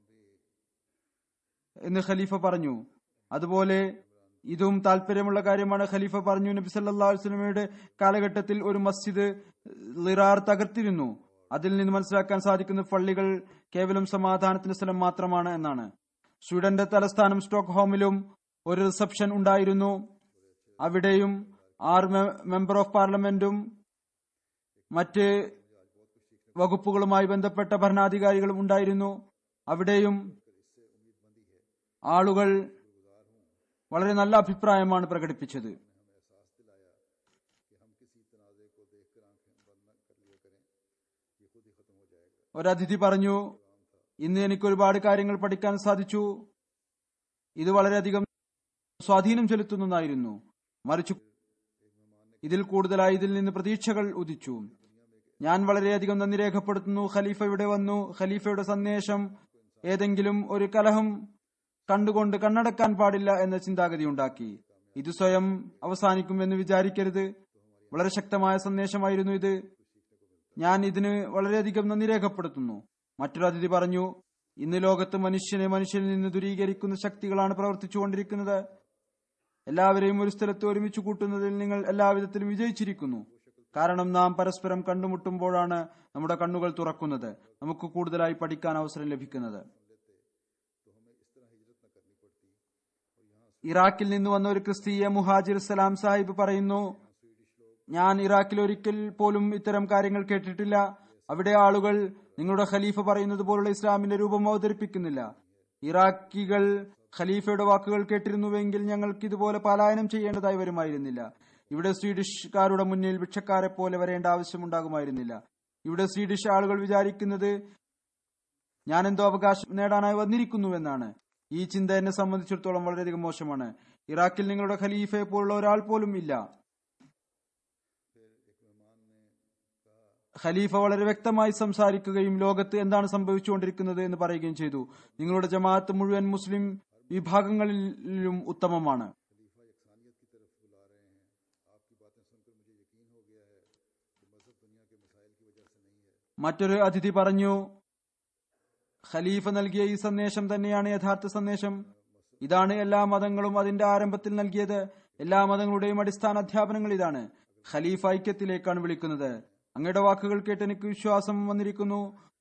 എന്ന് ഖലീഫ പറഞ്ഞു അതുപോലെ ഇതും താല്പര്യമുള്ള കാര്യമാണ് ഖലീഫ പറഞ്ഞു നബി സല്ലാ വസ്ലമയുടെ കാലഘട്ടത്തിൽ ഒരു മസ്ജിദ് ലിറാർ തകർത്തിരുന്നു അതിൽ നിന്ന് മനസ്സിലാക്കാൻ സാധിക്കുന്ന പള്ളികൾ കേവലം സമാധാനത്തിന്റെ സ്ഥലം മാത്രമാണ് എന്നാണ് സ്വീഡന്റെ തലസ്ഥാനം സ്റ്റോക്ക്ഹോമിലും ഒരു റിസപ്ഷൻ ഉണ്ടായിരുന്നു അവിടെയും ആറ് മെമ്പർ ഓഫ് പാർലമെന്റും മറ്റ് വകുപ്പുകളുമായി ബന്ധപ്പെട്ട ഭരണാധികാരികളും ഉണ്ടായിരുന്നു അവിടെയും ആളുകൾ വളരെ നല്ല അഭിപ്രായമാണ് പ്രകടിപ്പിച്ചത് ഒരതിഥി പറഞ്ഞു ഇന്ന് എനിക്ക് ഒരുപാട് കാര്യങ്ങൾ പഠിക്കാൻ സാധിച്ചു ഇത് വളരെയധികം സ്വാധീനം ചെലുത്തുന്നതായിരുന്നു മറിച്ച് ഇതിൽ കൂടുതലായി ഇതിൽ നിന്ന് പ്രതീക്ഷകൾ ഉദിച്ചു ഞാൻ വളരെയധികം നന്ദി രേഖപ്പെടുത്തുന്നു ഖലീഫ ഇവിടെ വന്നു ഖലീഫയുടെ സന്ദേശം ഏതെങ്കിലും ഒരു കലഹം കണ്ടുകൊണ്ട് കണ്ണടക്കാൻ പാടില്ല എന്ന ചിന്താഗതി ഉണ്ടാക്കി ഇത് സ്വയം അവസാനിക്കും എന്ന് വിചാരിക്കരുത് വളരെ ശക്തമായ സന്ദേശമായിരുന്നു ഇത് ഞാൻ ഇതിന് വളരെയധികം നന്ദി രേഖപ്പെടുത്തുന്നു മറ്റൊരു അതിഥി പറഞ്ഞു ഇന്ന് ലോകത്ത് മനുഷ്യനെ മനുഷ്യനിൽ നിന്ന് ദുരീകരിക്കുന്ന ശക്തികളാണ് പ്രവർത്തിച്ചുകൊണ്ടിരിക്കുന്നത് എല്ലാവരെയും ഒരു സ്ഥലത്ത് ഒരുമിച്ച് കൂട്ടുന്നതിൽ നിങ്ങൾ എല്ലാവിധത്തിലും വിജയിച്ചിരിക്കുന്നു കാരണം നാം പരസ്പരം കണ്ടുമുട്ടുമ്പോഴാണ് നമ്മുടെ കണ്ണുകൾ തുറക്കുന്നത് നമുക്ക് കൂടുതലായി പഠിക്കാൻ അവസരം ലഭിക്കുന്നത് ഇറാഖിൽ നിന്ന് വന്ന ഒരു ക്രിസ്തീയ മുഹാജിർ സലാം സാഹിബ് പറയുന്നു ഞാൻ ഇറാഖിൽ ഒരിക്കൽ പോലും ഇത്തരം കാര്യങ്ങൾ കേട്ടിട്ടില്ല അവിടെ ആളുകൾ നിങ്ങളുടെ ഖലീഫ പറയുന്നത് പോലുള്ള ഇസ്ലാമിന്റെ രൂപം അവതരിപ്പിക്കുന്നില്ല ഇറാഖികൾ ഖലീഫയുടെ വാക്കുകൾ കേട്ടിരുന്നുവെങ്കിൽ ഞങ്ങൾക്ക് ഇതുപോലെ പലായനം ചെയ്യേണ്ടതായി വരുമായിരുന്നില്ല ഇവിടെ സ്വീഡിഷുകാരുടെ മുന്നിൽ ഭിക്ഷക്കാരെ പോലെ വരേണ്ട ആവശ്യമുണ്ടാകുമായിരുന്നില്ല ഇവിടെ സ്വീഡിഷ് ആളുകൾ വിചാരിക്കുന്നത് ഞാൻ എന്തോ അവകാശം നേടാനായി വന്നിരിക്കുന്നുവെന്നാണ് ഈ ചിന്ത എന്നെ സംബന്ധിച്ചിടത്തോളം വളരെയധികം മോശമാണ് ഇറാഖിൽ നിങ്ങളുടെ ഖലീഫയെ പോലുള്ള ഒരാൾ പോലും ഇല്ല ഖലീഫ വളരെ വ്യക്തമായി സംസാരിക്കുകയും ലോകത്ത് എന്താണ് സംഭവിച്ചുകൊണ്ടിരിക്കുന്നത് എന്ന് പറയുകയും ചെയ്തു നിങ്ങളുടെ ജമാഅത്ത് മുഴുവൻ മുസ്ലിം വിഭാഗങ്ങളിലും ഉത്തമമാണ് മറ്റൊരു അതിഥി പറഞ്ഞു ഖലീഫ നൽകിയ ഈ സന്ദേശം തന്നെയാണ് യഥാർത്ഥ സന്ദേശം ഇതാണ് എല്ലാ മതങ്ങളും അതിന്റെ ആരംഭത്തിൽ നൽകിയത് എല്ലാ മതങ്ങളുടെയും അടിസ്ഥാന അധ്യാപനങ്ങൾ ഇതാണ് ഖലീഫ ഐക്യത്തിലേക്കാണ് വിളിക്കുന്നത് അങ്ങയുടെ വാക്കുകൾ കേട്ട് എനിക്ക് വിശ്വാസം വന്നിരിക്കുന്നു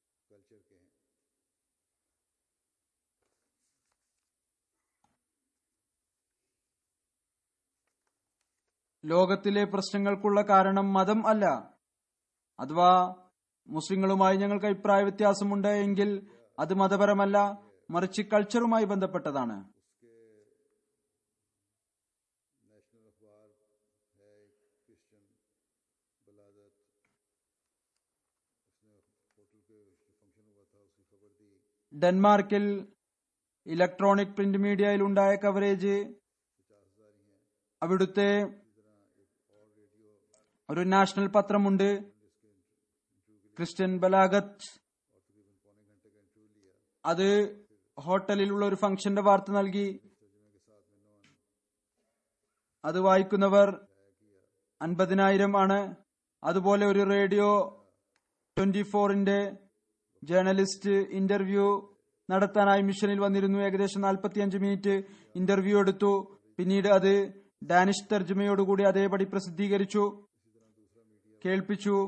ലോകത്തിലെ പ്രശ്നങ്ങൾക്കുള്ള കാരണം മതം അല്ല അഥവാ മുസ്ലിങ്ങളുമായി ഞങ്ങൾക്ക് അഭിപ്രായ വ്യത്യാസമുണ്ട് എങ്കിൽ അത് മതപരമല്ല മറിച്ച് കൾച്ചറുമായി ബന്ധപ്പെട്ടതാണ് ഡെൻമാർക്കിൽ ഇലക്ട്രോണിക് പ്രിന്റ് മീഡിയയിൽ ഉണ്ടായ കവറേജ് അവിടുത്തെ ഒരു നാഷണൽ പത്രമുണ്ട് ക്രിസ്ത്യൻ ബലാഗത്ത് അത് ഹോട്ടലിലുള്ള ഒരു ഫംഗ്ഷന്റെ വാർത്ത നൽകി അത് വായിക്കുന്നവർ അൻപതിനായിരം ആണ് അതുപോലെ ഒരു റേഡിയോ ട്വന്റി ഫോറിന്റെ ജേർണലിസ്റ്റ് ഇന്റർവ്യൂ നടത്താനായി മിഷനിൽ വന്നിരുന്നു ഏകദേശം നാൽപ്പത്തിയഞ്ച് മിനിറ്റ് ഇന്റർവ്യൂ എടുത്തു പിന്നീട് അത് ഡാനിഷ് തർജ്ജമയോടുകൂടി അതേപടി പ്രസിദ്ധീകരിച്ചു കേൾപ്പിച്ചു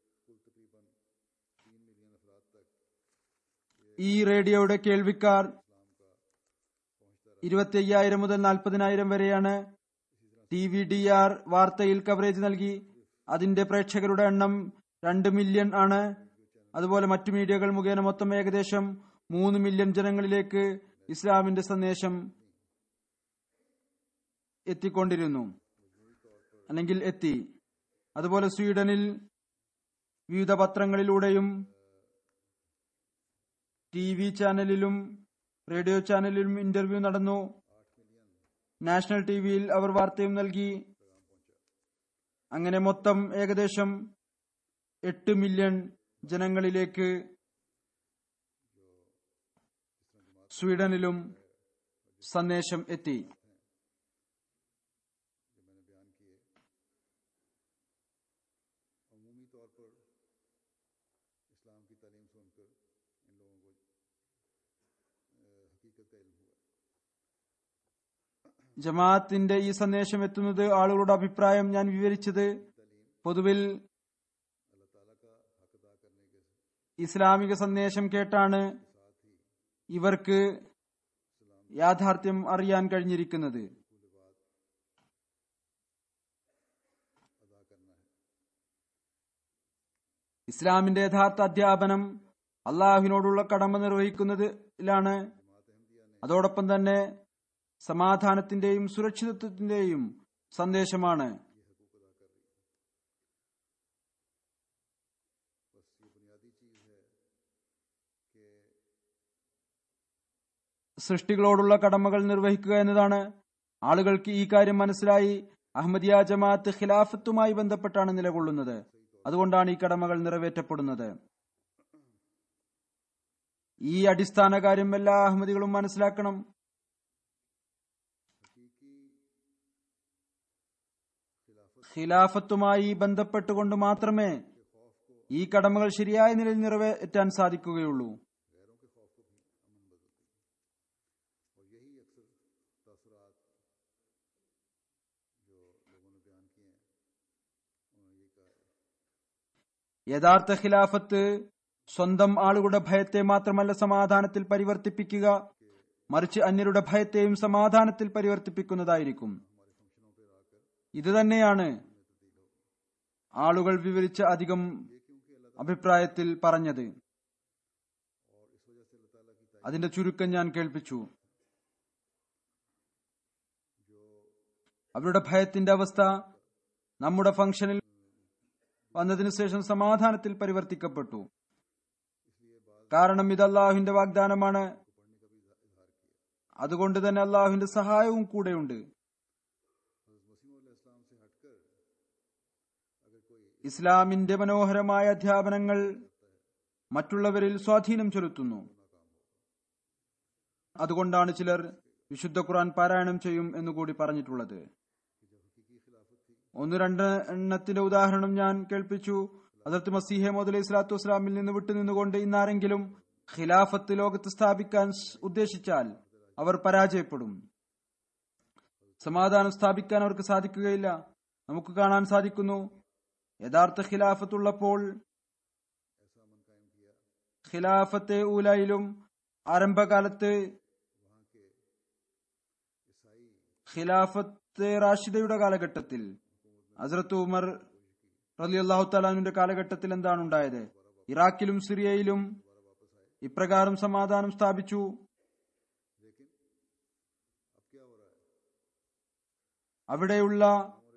ഈ റേഡിയോയുടെ കേൾവിക്കാർ ഇരുപത്തി അയ്യായിരം മുതൽ നാൽപ്പതിനായിരം വരെയാണ് ടി വി ഡി ആർ വാർത്തയിൽ കവറേജ് നൽകി അതിന്റെ പ്രേക്ഷകരുടെ എണ്ണം രണ്ട് മില്യൺ ആണ് അതുപോലെ മറ്റു മീഡിയകൾ മുഖേന മൊത്തം ഏകദേശം മൂന്ന് മില്യൺ ജനങ്ങളിലേക്ക് ഇസ്ലാമിന്റെ സന്ദേശം എത്തിക്കൊണ്ടിരുന്നു അല്ലെങ്കിൽ എത്തി അതുപോലെ സ്വീഡനിൽ വിവിധ പത്രങ്ങളിലൂടെയും ടി വി ചാനലിലും റേഡിയോ ചാനലിലും ഇന്റർവ്യൂ നടന്നു നാഷണൽ ടി വിയിൽ അവർ വാർത്തയും നൽകി അങ്ങനെ മൊത്തം ഏകദേശം എട്ട് മില്യൺ ജനങ്ങളിലേക്ക് സ്വീഡനിലും സന്ദേശം എത്തി ജമാഅത്തിന്റെ ഈ സന്ദേശം എത്തുന്നത് ആളുകളുടെ അഭിപ്രായം ഞാൻ വിവരിച്ചത് പൊതുവിൽ ഇസ്ലാമിക സന്ദേശം കേട്ടാണ് ഇവർക്ക് യാഥാർത്ഥ്യം അറിയാൻ കഴിഞ്ഞിരിക്കുന്നത് ഇസ്ലാമിന്റെ യഥാർത്ഥ അധ്യാപനം അള്ളാഹുവിനോടുള്ള കടമ നിർവഹിക്കുന്നതിലാണ് അതോടൊപ്പം തന്നെ സമാധാനത്തിന്റെയും സുരക്ഷിതത്വത്തിന്റെയും സന്ദേശമാണ് സൃഷ്ടികളോടുള്ള കടമകൾ നിർവഹിക്കുക എന്നതാണ് ആളുകൾക്ക് ഈ കാര്യം മനസ്സിലായി അഹമ്മദിയ ജമാഅത്ത് ഖിലാഫത്തുമായി ബന്ധപ്പെട്ടാണ് നിലകൊള്ളുന്നത് അതുകൊണ്ടാണ് ഈ കടമകൾ നിറവേറ്റപ്പെടുന്നത് ഈ അടിസ്ഥാന കാര്യം എല്ലാ അഹമ്മദികളും മനസ്സിലാക്കണം ഖിലാഫത്തുമായി ബന്ധപ്പെട്ടുകൊണ്ട് മാത്രമേ ഈ കടമകൾ ശരിയായ നിലയിൽ നിറവേറ്റാൻ സാധിക്കുകയുള്ളൂ യഥാർത്ഥ ഖിലാഫത്ത് സ്വന്തം ആളുകളുടെ ഭയത്തെ മാത്രമല്ല സമാധാനത്തിൽ പരിവർത്തിപ്പിക്കുക മറിച്ച് അന്യരുടെ ഭയത്തെയും സമാധാനത്തിൽ പരിവർത്തിപ്പിക്കുന്നതായിരിക്കും ഇത് തന്നെയാണ് ആളുകൾ വിവരിച്ച അധികം അഭിപ്രായത്തിൽ പറഞ്ഞത് അതിന്റെ ചുരുക്കം ഞാൻ കേൾപ്പിച്ചു അവരുടെ ഭയത്തിന്റെ അവസ്ഥ നമ്മുടെ ഫംഗ്ഷനിൽ വന്നതിനു ശേഷം സമാധാനത്തിൽ പരിവർത്തിക്കപ്പെട്ടു കാരണം ഇത് അള്ളാഹുവിന്റെ വാഗ്ദാനമാണ് അതുകൊണ്ട് തന്നെ അള്ളാഹുവിന്റെ സഹായവും കൂടെയുണ്ട് ഇസ്ലാമിന്റെ മനോഹരമായ അധ്യാപനങ്ങൾ മറ്റുള്ളവരിൽ സ്വാധീനം ചെലുത്തുന്നു അതുകൊണ്ടാണ് ചിലർ വിശുദ്ധ ഖുർആൻ പാരായണം ചെയ്യും എന്നുകൂടി പറഞ്ഞിട്ടുള്ളത് ഒന്ന് രണ്ട് എണ്ണത്തിന്റെ ഉദാഹരണം ഞാൻ കേൾപ്പിച്ചു അതിർത്ത് മസീഹെ മോദ് ഇസ്ലാത്തു വസ്ലാമിൽ നിന്ന് വിട്ടുനിന്നുകൊണ്ട് ഇന്നാരെങ്കിലും ഖിലാഫത്ത് ലോകത്ത് സ്ഥാപിക്കാൻ സ് ഉദ്ദേശിച്ചാൽ അവർ പരാജയപ്പെടും സമാധാനം സ്ഥാപിക്കാൻ അവർക്ക് സാധിക്കുകയില്ല നമുക്ക് കാണാൻ സാധിക്കുന്നു യഥാർത്ഥ ഖിലാഫത്തുള്ളപ്പോൾ ഖിലാഫത്തെ ഊലയിലും ആരംഭകാലത്ത് ഖിലാഫത്ത് റാഷിദയുടെ കാലഘട്ടത്തിൽ ഹസ്രത്ത് ഉമർ റലി അള്ളാഹു തലാനുവിന്റെ കാലഘട്ടത്തിൽ എന്താണ് ഉണ്ടായത് ഇറാഖിലും സിറിയയിലും ഇപ്രകാരം സമാധാനം സ്ഥാപിച്ചു അവിടെയുള്ള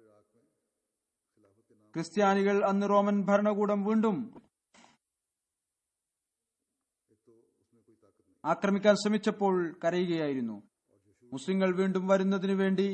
ക്രിസ്ത്യാനികൾ അന്ന് റോമൻ ഭരണകൂടം വീണ്ടും ആക്രമിക്കാൻ ശ്രമിച്ചപ്പോൾ കരയുകയായിരുന്നു മുസ്ലിങ്ങൾ വീണ്ടും വരുന്നതിനു വേണ്ടി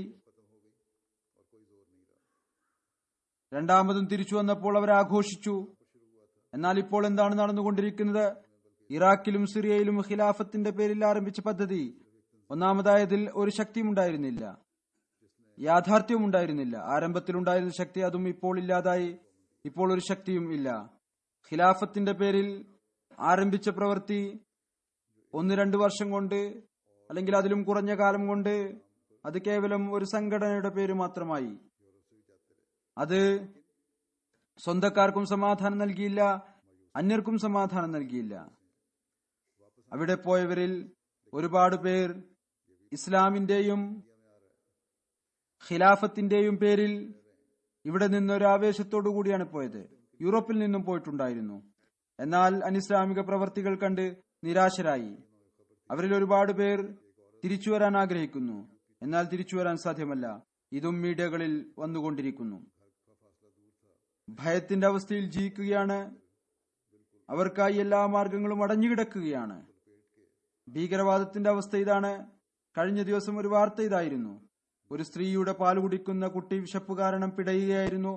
രണ്ടാമതും തിരിച്ചു വന്നപ്പോൾ അവർ ആഘോഷിച്ചു എന്നാൽ ഇപ്പോൾ എന്താണ് നടന്നുകൊണ്ടിരിക്കുന്നത് ഇറാഖിലും സിറിയയിലും ഖിലാഫത്തിന്റെ പേരിൽ ആരംഭിച്ച പദ്ധതി ഒന്നാമതായതിൽ ഒരു ശക്തിയും ഉണ്ടായിരുന്നില്ല യാഥാർത്ഥ്യവും ഉണ്ടായിരുന്നില്ല ആരംഭത്തിലുണ്ടായിരുന്ന ശക്തി അതും ഇപ്പോൾ ഇല്ലാതായി ഇപ്പോൾ ഒരു ശക്തിയും ഇല്ല ഖിലാഫത്തിന്റെ പേരിൽ ആരംഭിച്ച പ്രവൃത്തി ഒന്ന് രണ്ട് വർഷം കൊണ്ട് അല്ലെങ്കിൽ അതിലും കുറഞ്ഞ കാലം കൊണ്ട് അത് കേവലം ഒരു സംഘടനയുടെ പേര് മാത്രമായി അത് സ്വന്തക്കാർക്കും സമാധാനം നൽകിയില്ല അന്യർക്കും സമാധാനം നൽകിയില്ല അവിടെ പോയവരിൽ ഒരുപാട് പേർ ഇസ്ലാമിന്റെയും ഖിലാഫത്തിന്റെയും പേരിൽ ഇവിടെ നിന്നൊരു ആവേശത്തോടു കൂടിയാണ് പോയത് യൂറോപ്പിൽ നിന്നും പോയിട്ടുണ്ടായിരുന്നു എന്നാൽ അനിസ്ലാമിക പ്രവർത്തികൾ കണ്ട് നിരാശരായി അവരിൽ ഒരുപാട് പേർ തിരിച്ചു വരാൻ ആഗ്രഹിക്കുന്നു എന്നാൽ തിരിച്ചു വരാൻ സാധ്യമല്ല ഇതും മീഡിയകളിൽ വന്നുകൊണ്ടിരിക്കുന്നു ഭയത്തിന്റെ അവസ്ഥയിൽ ജീവിക്കുകയാണ് അവർക്കായി എല്ലാ മാർഗങ്ങളും അടഞ്ഞുകിടക്കുകയാണ് ഭീകരവാദത്തിന്റെ അവസ്ഥ ഇതാണ് കഴിഞ്ഞ ദിവസം ഒരു വാർത്ത ഇതായിരുന്നു ഒരു സ്ത്രീയുടെ പാൽ കുടിക്കുന്ന കുട്ടി വിശപ്പ് കാരണം പിടയുകയായിരുന്നു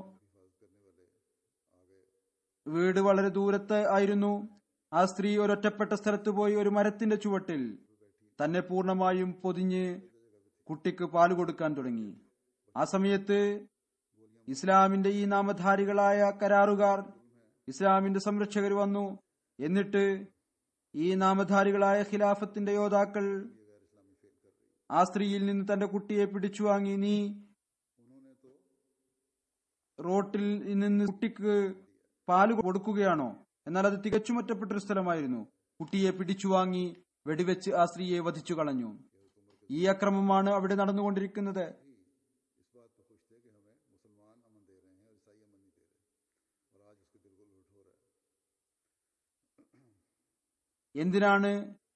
വീട് വളരെ ദൂരത്ത് ആയിരുന്നു ആ സ്ത്രീ ഒരൊറ്റപ്പെട്ട സ്ഥലത്ത് പോയി ഒരു മരത്തിന്റെ ചുവട്ടിൽ തന്നെ പൂർണ്ണമായും പൊതിഞ്ഞ് കുട്ടിക്ക് പാല് കൊടുക്കാൻ തുടങ്ങി ആ സമയത്ത് ഇസ്ലാമിന്റെ ഈ നാമധാരികളായ കരാറുകാർ ഇസ്ലാമിന്റെ സംരക്ഷകർ വന്നു എന്നിട്ട് ഈ നാമധാരികളായ ഖിലാഫത്തിന്റെ യോദ്ധാക്കൾ ആ സ്ത്രീയിൽ നിന്ന് തന്റെ കുട്ടിയെ പിടിച്ചു വാങ്ങി നീ റോട്ടിൽ നിന്ന് കുട്ടിക്ക് പാല് കൊടുക്കുകയാണോ എന്നാൽ അത് തികച്ചും ഒറ്റപ്പെട്ടൊരു സ്ഥലമായിരുന്നു കുട്ടിയെ പിടിച്ചു വാങ്ങി വെടിവെച്ച് ആ സ്ത്രീയെ വധിച്ചു കളഞ്ഞു ഈ അക്രമമാണ് അവിടെ നടന്നുകൊണ്ടിരിക്കുന്നത് എന്തിനാണ്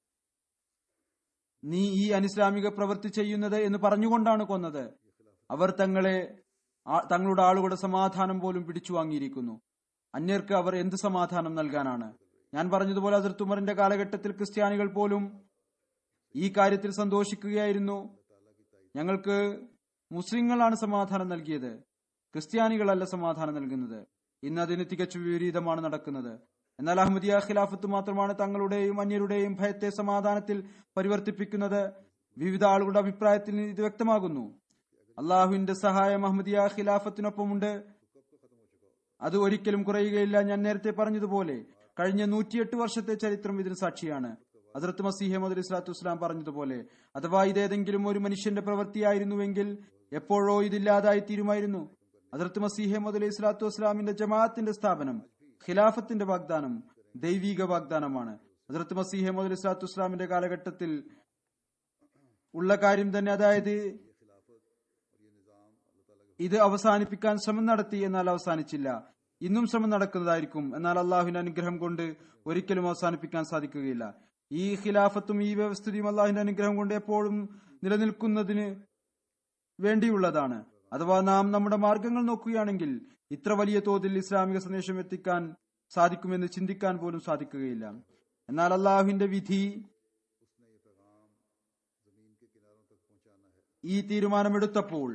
നീ ഈ അനിസ്ലാമിക പ്രവൃത്തി ചെയ്യുന്നത് എന്ന് പറഞ്ഞുകൊണ്ടാണ് കൊന്നത് അവർ തങ്ങളെ ആ- തങ്ങളുടെ ആളുകളുടെ സമാധാനം പോലും പിടിച്ചു വാങ്ങിയിരിക്കുന്നു അന്യർക്ക് അവർ എന്ത് സമാധാനം നൽകാനാണ് ഞാൻ പറഞ്ഞതുപോലെ അതിർത്ത് ഉമറിന്റെ കാലഘട്ടത്തിൽ ക്രിസ്ത്യാനികൾ പോലും ഈ കാര്യത്തിൽ സന്തോഷിക്കുകയായിരുന്നു ഞങ്ങൾക്ക് മുസ്ലിങ്ങളാണ് സമാധാനം നൽകിയത് ക്രിസ്ത്യാനികളല്ല സമാധാനം നൽകുന്നത് ഇന്ന് അതിന് തികച്ചു വിപരീതമാണ് നടക്കുന്നത് എന്നാൽ അഹമ്മദിയ ഖിലാഫത്ത് മാത്രമാണ് തങ്ങളുടെയും അന്യരുടെയും ഭയത്തെ സമാധാനത്തിൽ പരിവർത്തിപ്പിക്കുന്നത് വിവിധ ആളുകളുടെ അഭിപ്രായത്തിൽ ഇത് വ്യക്തമാകുന്നു അള്ളാഹുവിന്റെ സഹായം അഹമ്മദിയ ഖിലാഫത്തിനൊപ്പമുണ്ട് അത് ഒരിക്കലും കുറയുകയില്ല ഞാൻ നേരത്തെ പറഞ്ഞതുപോലെ കഴിഞ്ഞ നൂറ്റിയെട്ട് വർഷത്തെ ചരിത്രം ഇതിന് സാക്ഷിയാണ് അതിർത്ത് മസീഹ മദ് ഇസ്ലാത്തു വസ്സലാം പറഞ്ഞതുപോലെ അഥവാ ഇതേതെങ്കിലും ഒരു മനുഷ്യന്റെ പ്രവൃത്തിയായിരുന്നുവെങ്കിൽ എപ്പോഴോ ഇതില്ലാതായി തീരുമായിരുന്നു അതിർത്ത് മസീഹ മദ് ഇസ്ലാത്തു വസ്സലാമിന്റെ ജമാഅത്തിന്റെ സ്ഥാപനം ഖിലാഫത്തിന്റെ വാഗ്ദാനം ദൈവീക വാഗ്ദാനമാണ് അതിർത്ത് മസീഹ മദ് ഇസ്ലാത്തു വസ്സലാമിന്റെ കാലഘട്ടത്തിൽ ഉള്ള കാര്യം തന്നെ അതായത് ഇത് അവസാനിപ്പിക്കാൻ ശ്രമം നടത്തി എന്നാൽ അവസാനിച്ചില്ല ഇന്നും ശ്രമം നടക്കുന്നതായിരിക്കും എന്നാൽ അള്ളാഹുവിന്റെ അനുഗ്രഹം കൊണ്ട് ഒരിക്കലും അവസാനിപ്പിക്കാൻ സാധിക്കുകയില്ല ഈ ഖിലാഫത്തും ഈ വ്യവസ്ഥിതിയും അള്ളാഹുവിന്റെ അനുഗ്രഹം കൊണ്ട് എപ്പോഴും നിലനിൽക്കുന്നതിന് വേണ്ടിയുള്ളതാണ് അഥവാ നാം നമ്മുടെ മാർഗങ്ങൾ നോക്കുകയാണെങ്കിൽ ഇത്ര വലിയ തോതിൽ ഇസ്ലാമിക സന്ദേശം എത്തിക്കാൻ സാധിക്കുമെന്ന് ചിന്തിക്കാൻ പോലും സാധിക്കുകയില്ല എന്നാൽ അള്ളാഹുവിന്റെ വിധി ഈ തീരുമാനമെടുത്തപ്പോൾ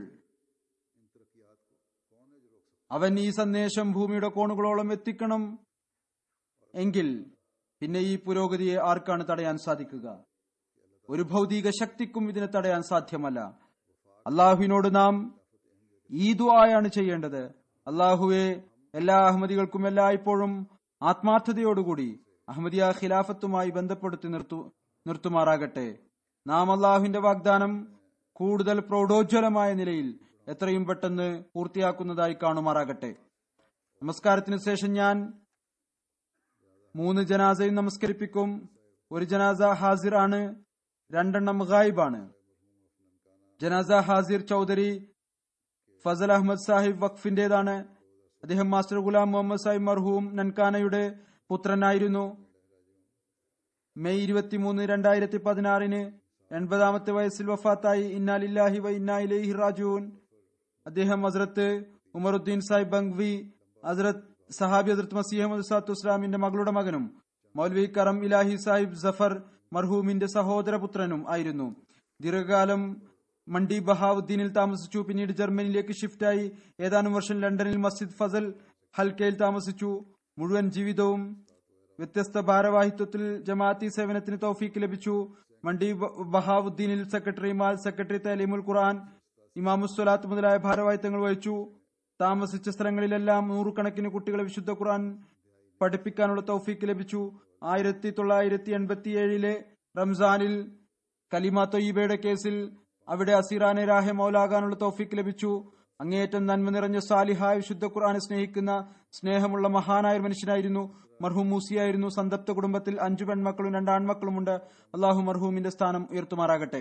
അവൻ ഈ സന്ദേശം ഭൂമിയുടെ കോണുകളോളം എത്തിക്കണം എങ്കിൽ പിന്നെ ഈ പുരോഗതിയെ ആർക്കാണ് തടയാൻ സാധിക്കുക ഒരു ഭൗതിക ശക്തിക്കും ഇതിനെ തടയാൻ സാധ്യമല്ല അള്ളാഹുവിനോട് നാം ഈ ദുആയാണ് ചെയ്യേണ്ടത് അള്ളാഹുവെ എല്ലാ അഹമ്മദികൾക്കും എല്ലായ്പ്പോഴും ആത്മാർത്ഥതയോടുകൂടി അഹമ്മദിയ ഖിലാഫത്തുമായി ബന്ധപ്പെടുത്തി നിർത്തു നിർത്തുമാറാകട്ടെ നാം അള്ളാഹുവിന്റെ വാഗ്ദാനം കൂടുതൽ പ്രൗഢോജ്വലമായ നിലയിൽ എത്രയും പെട്ടെന്ന് പൂർത്തിയാക്കുന്നതായി കാണുമാറാകട്ടെ നമസ്കാരത്തിന് ശേഷം ഞാൻ മൂന്ന് ജനാസയും നമസ്കരിപ്പിക്കും ഒരു ജനാസ ഹാസിർ ആണ് രണ്ടെണ്ണം ഗായിബാണ് ജനാസ ഹാസിർ ചൌധരി ഫസൽ അഹമ്മദ് സാഹിബ് വഖഫിന്റേതാണ് അദ്ദേഹം മാസ്റ്റർ ഗുലാം മുഹമ്മദ് സാഹിബ് മർഹൂം നൻകാനയുടെ പുത്രനായിരുന്നു മെയ് ഇരുപത്തിമൂന്ന് രണ്ടായിരത്തി പതിനാറിന് എൺപതാമത്തെ വയസ്സിൽ വഫാത്തായി ഇന്നാലില്ലാഹി വ ഇന്നാ ഇലൈഹി റാജൂൻ അദ്ദേഹം ഹസ്രത്ത് ഉമറുദ്ദീൻ സാഹിബ് ബംഗ്വി ഹസ്രത്ത് സഹാബി ഹസ്രത്ത് മസീഹ് അഹമ്മദ് സാത്തു ഇസ്ലാമിന്റെ മകളുടെ മകനും മൗലവി കറം ഇലാഹി സാഹിബ് ജഫർ മർഹൂമിന്റെ സഹോദരപുത്രനും ആയിരുന്നു ദീർഘകാലം മണ്ഡി ബഹാവുദ്ദീനിൽ താമസിച്ചു പിന്നീട് ജർമ്മനിയിലേക്ക് ഷിഫ്റ്റായി ഏതാനും വർഷം ലണ്ടനിൽ മസ്ജിദ് ഫസൽ ഹൽക്കയിൽ താമസിച്ചു മുഴുവൻ ജീവിതവും വ്യത്യസ്ത ഭാരവാഹിത്വത്തിൽ ജമാഅത്തി സേവനത്തിന് തൗഫീക്ക് ലഭിച്ചു മണ്ഡി ബ- ബഹാവുദ്ദീനിൽ സെക്രട്ടറി മാൽ സെക്രട്ടറി തലീമുൽ ഖുർആൻ ഇമാമുസ്വലാത്ത് മുതലായ ഭാരവാഹിത്വങ്ങൾ വഹിച്ചു താമസിച്ച സ്ഥലങ്ങളിലെല്ലാം നൂറുകണക്കിന് കുട്ടികളെ വിശുദ്ധ ഖുർആൻ പഠിപ്പിക്കാനുള്ള തൗഫീക്ക് ലഭിച്ചു ആയിരത്തി തൊള്ളായിരത്തി എൺപത്തിയേഴിലെ റംസാനിൽ കലിമ തൊയ്യബയുടെ കേസിൽ അവിടെ അസീറാനെ രാഹെ മൗലാകാനുള്ള തൗഫീക്ക് ലഭിച്ചു അങ്ങേയറ്റം നന്മ നിറഞ്ഞ സാലിഹായ വിശുദ്ധ ഖുർആനെ സ്നേഹിക്കുന്ന സ്നേഹമുള്ള മഹാനായ ഒരു മനുഷ്യനായിരുന്നു മർഹൂം മൂസിയായിരുന്നു സന്തപ്ത കുടുംബത്തിൽ അഞ്ചു പെൺമക്കളും രണ്ട് ആൺമക്കളുമുണ്ട് അള്ളാഹു മർഹൂമിന്റെ സ്ഥാനം ഉയർത്തുമാറാകട്ടെ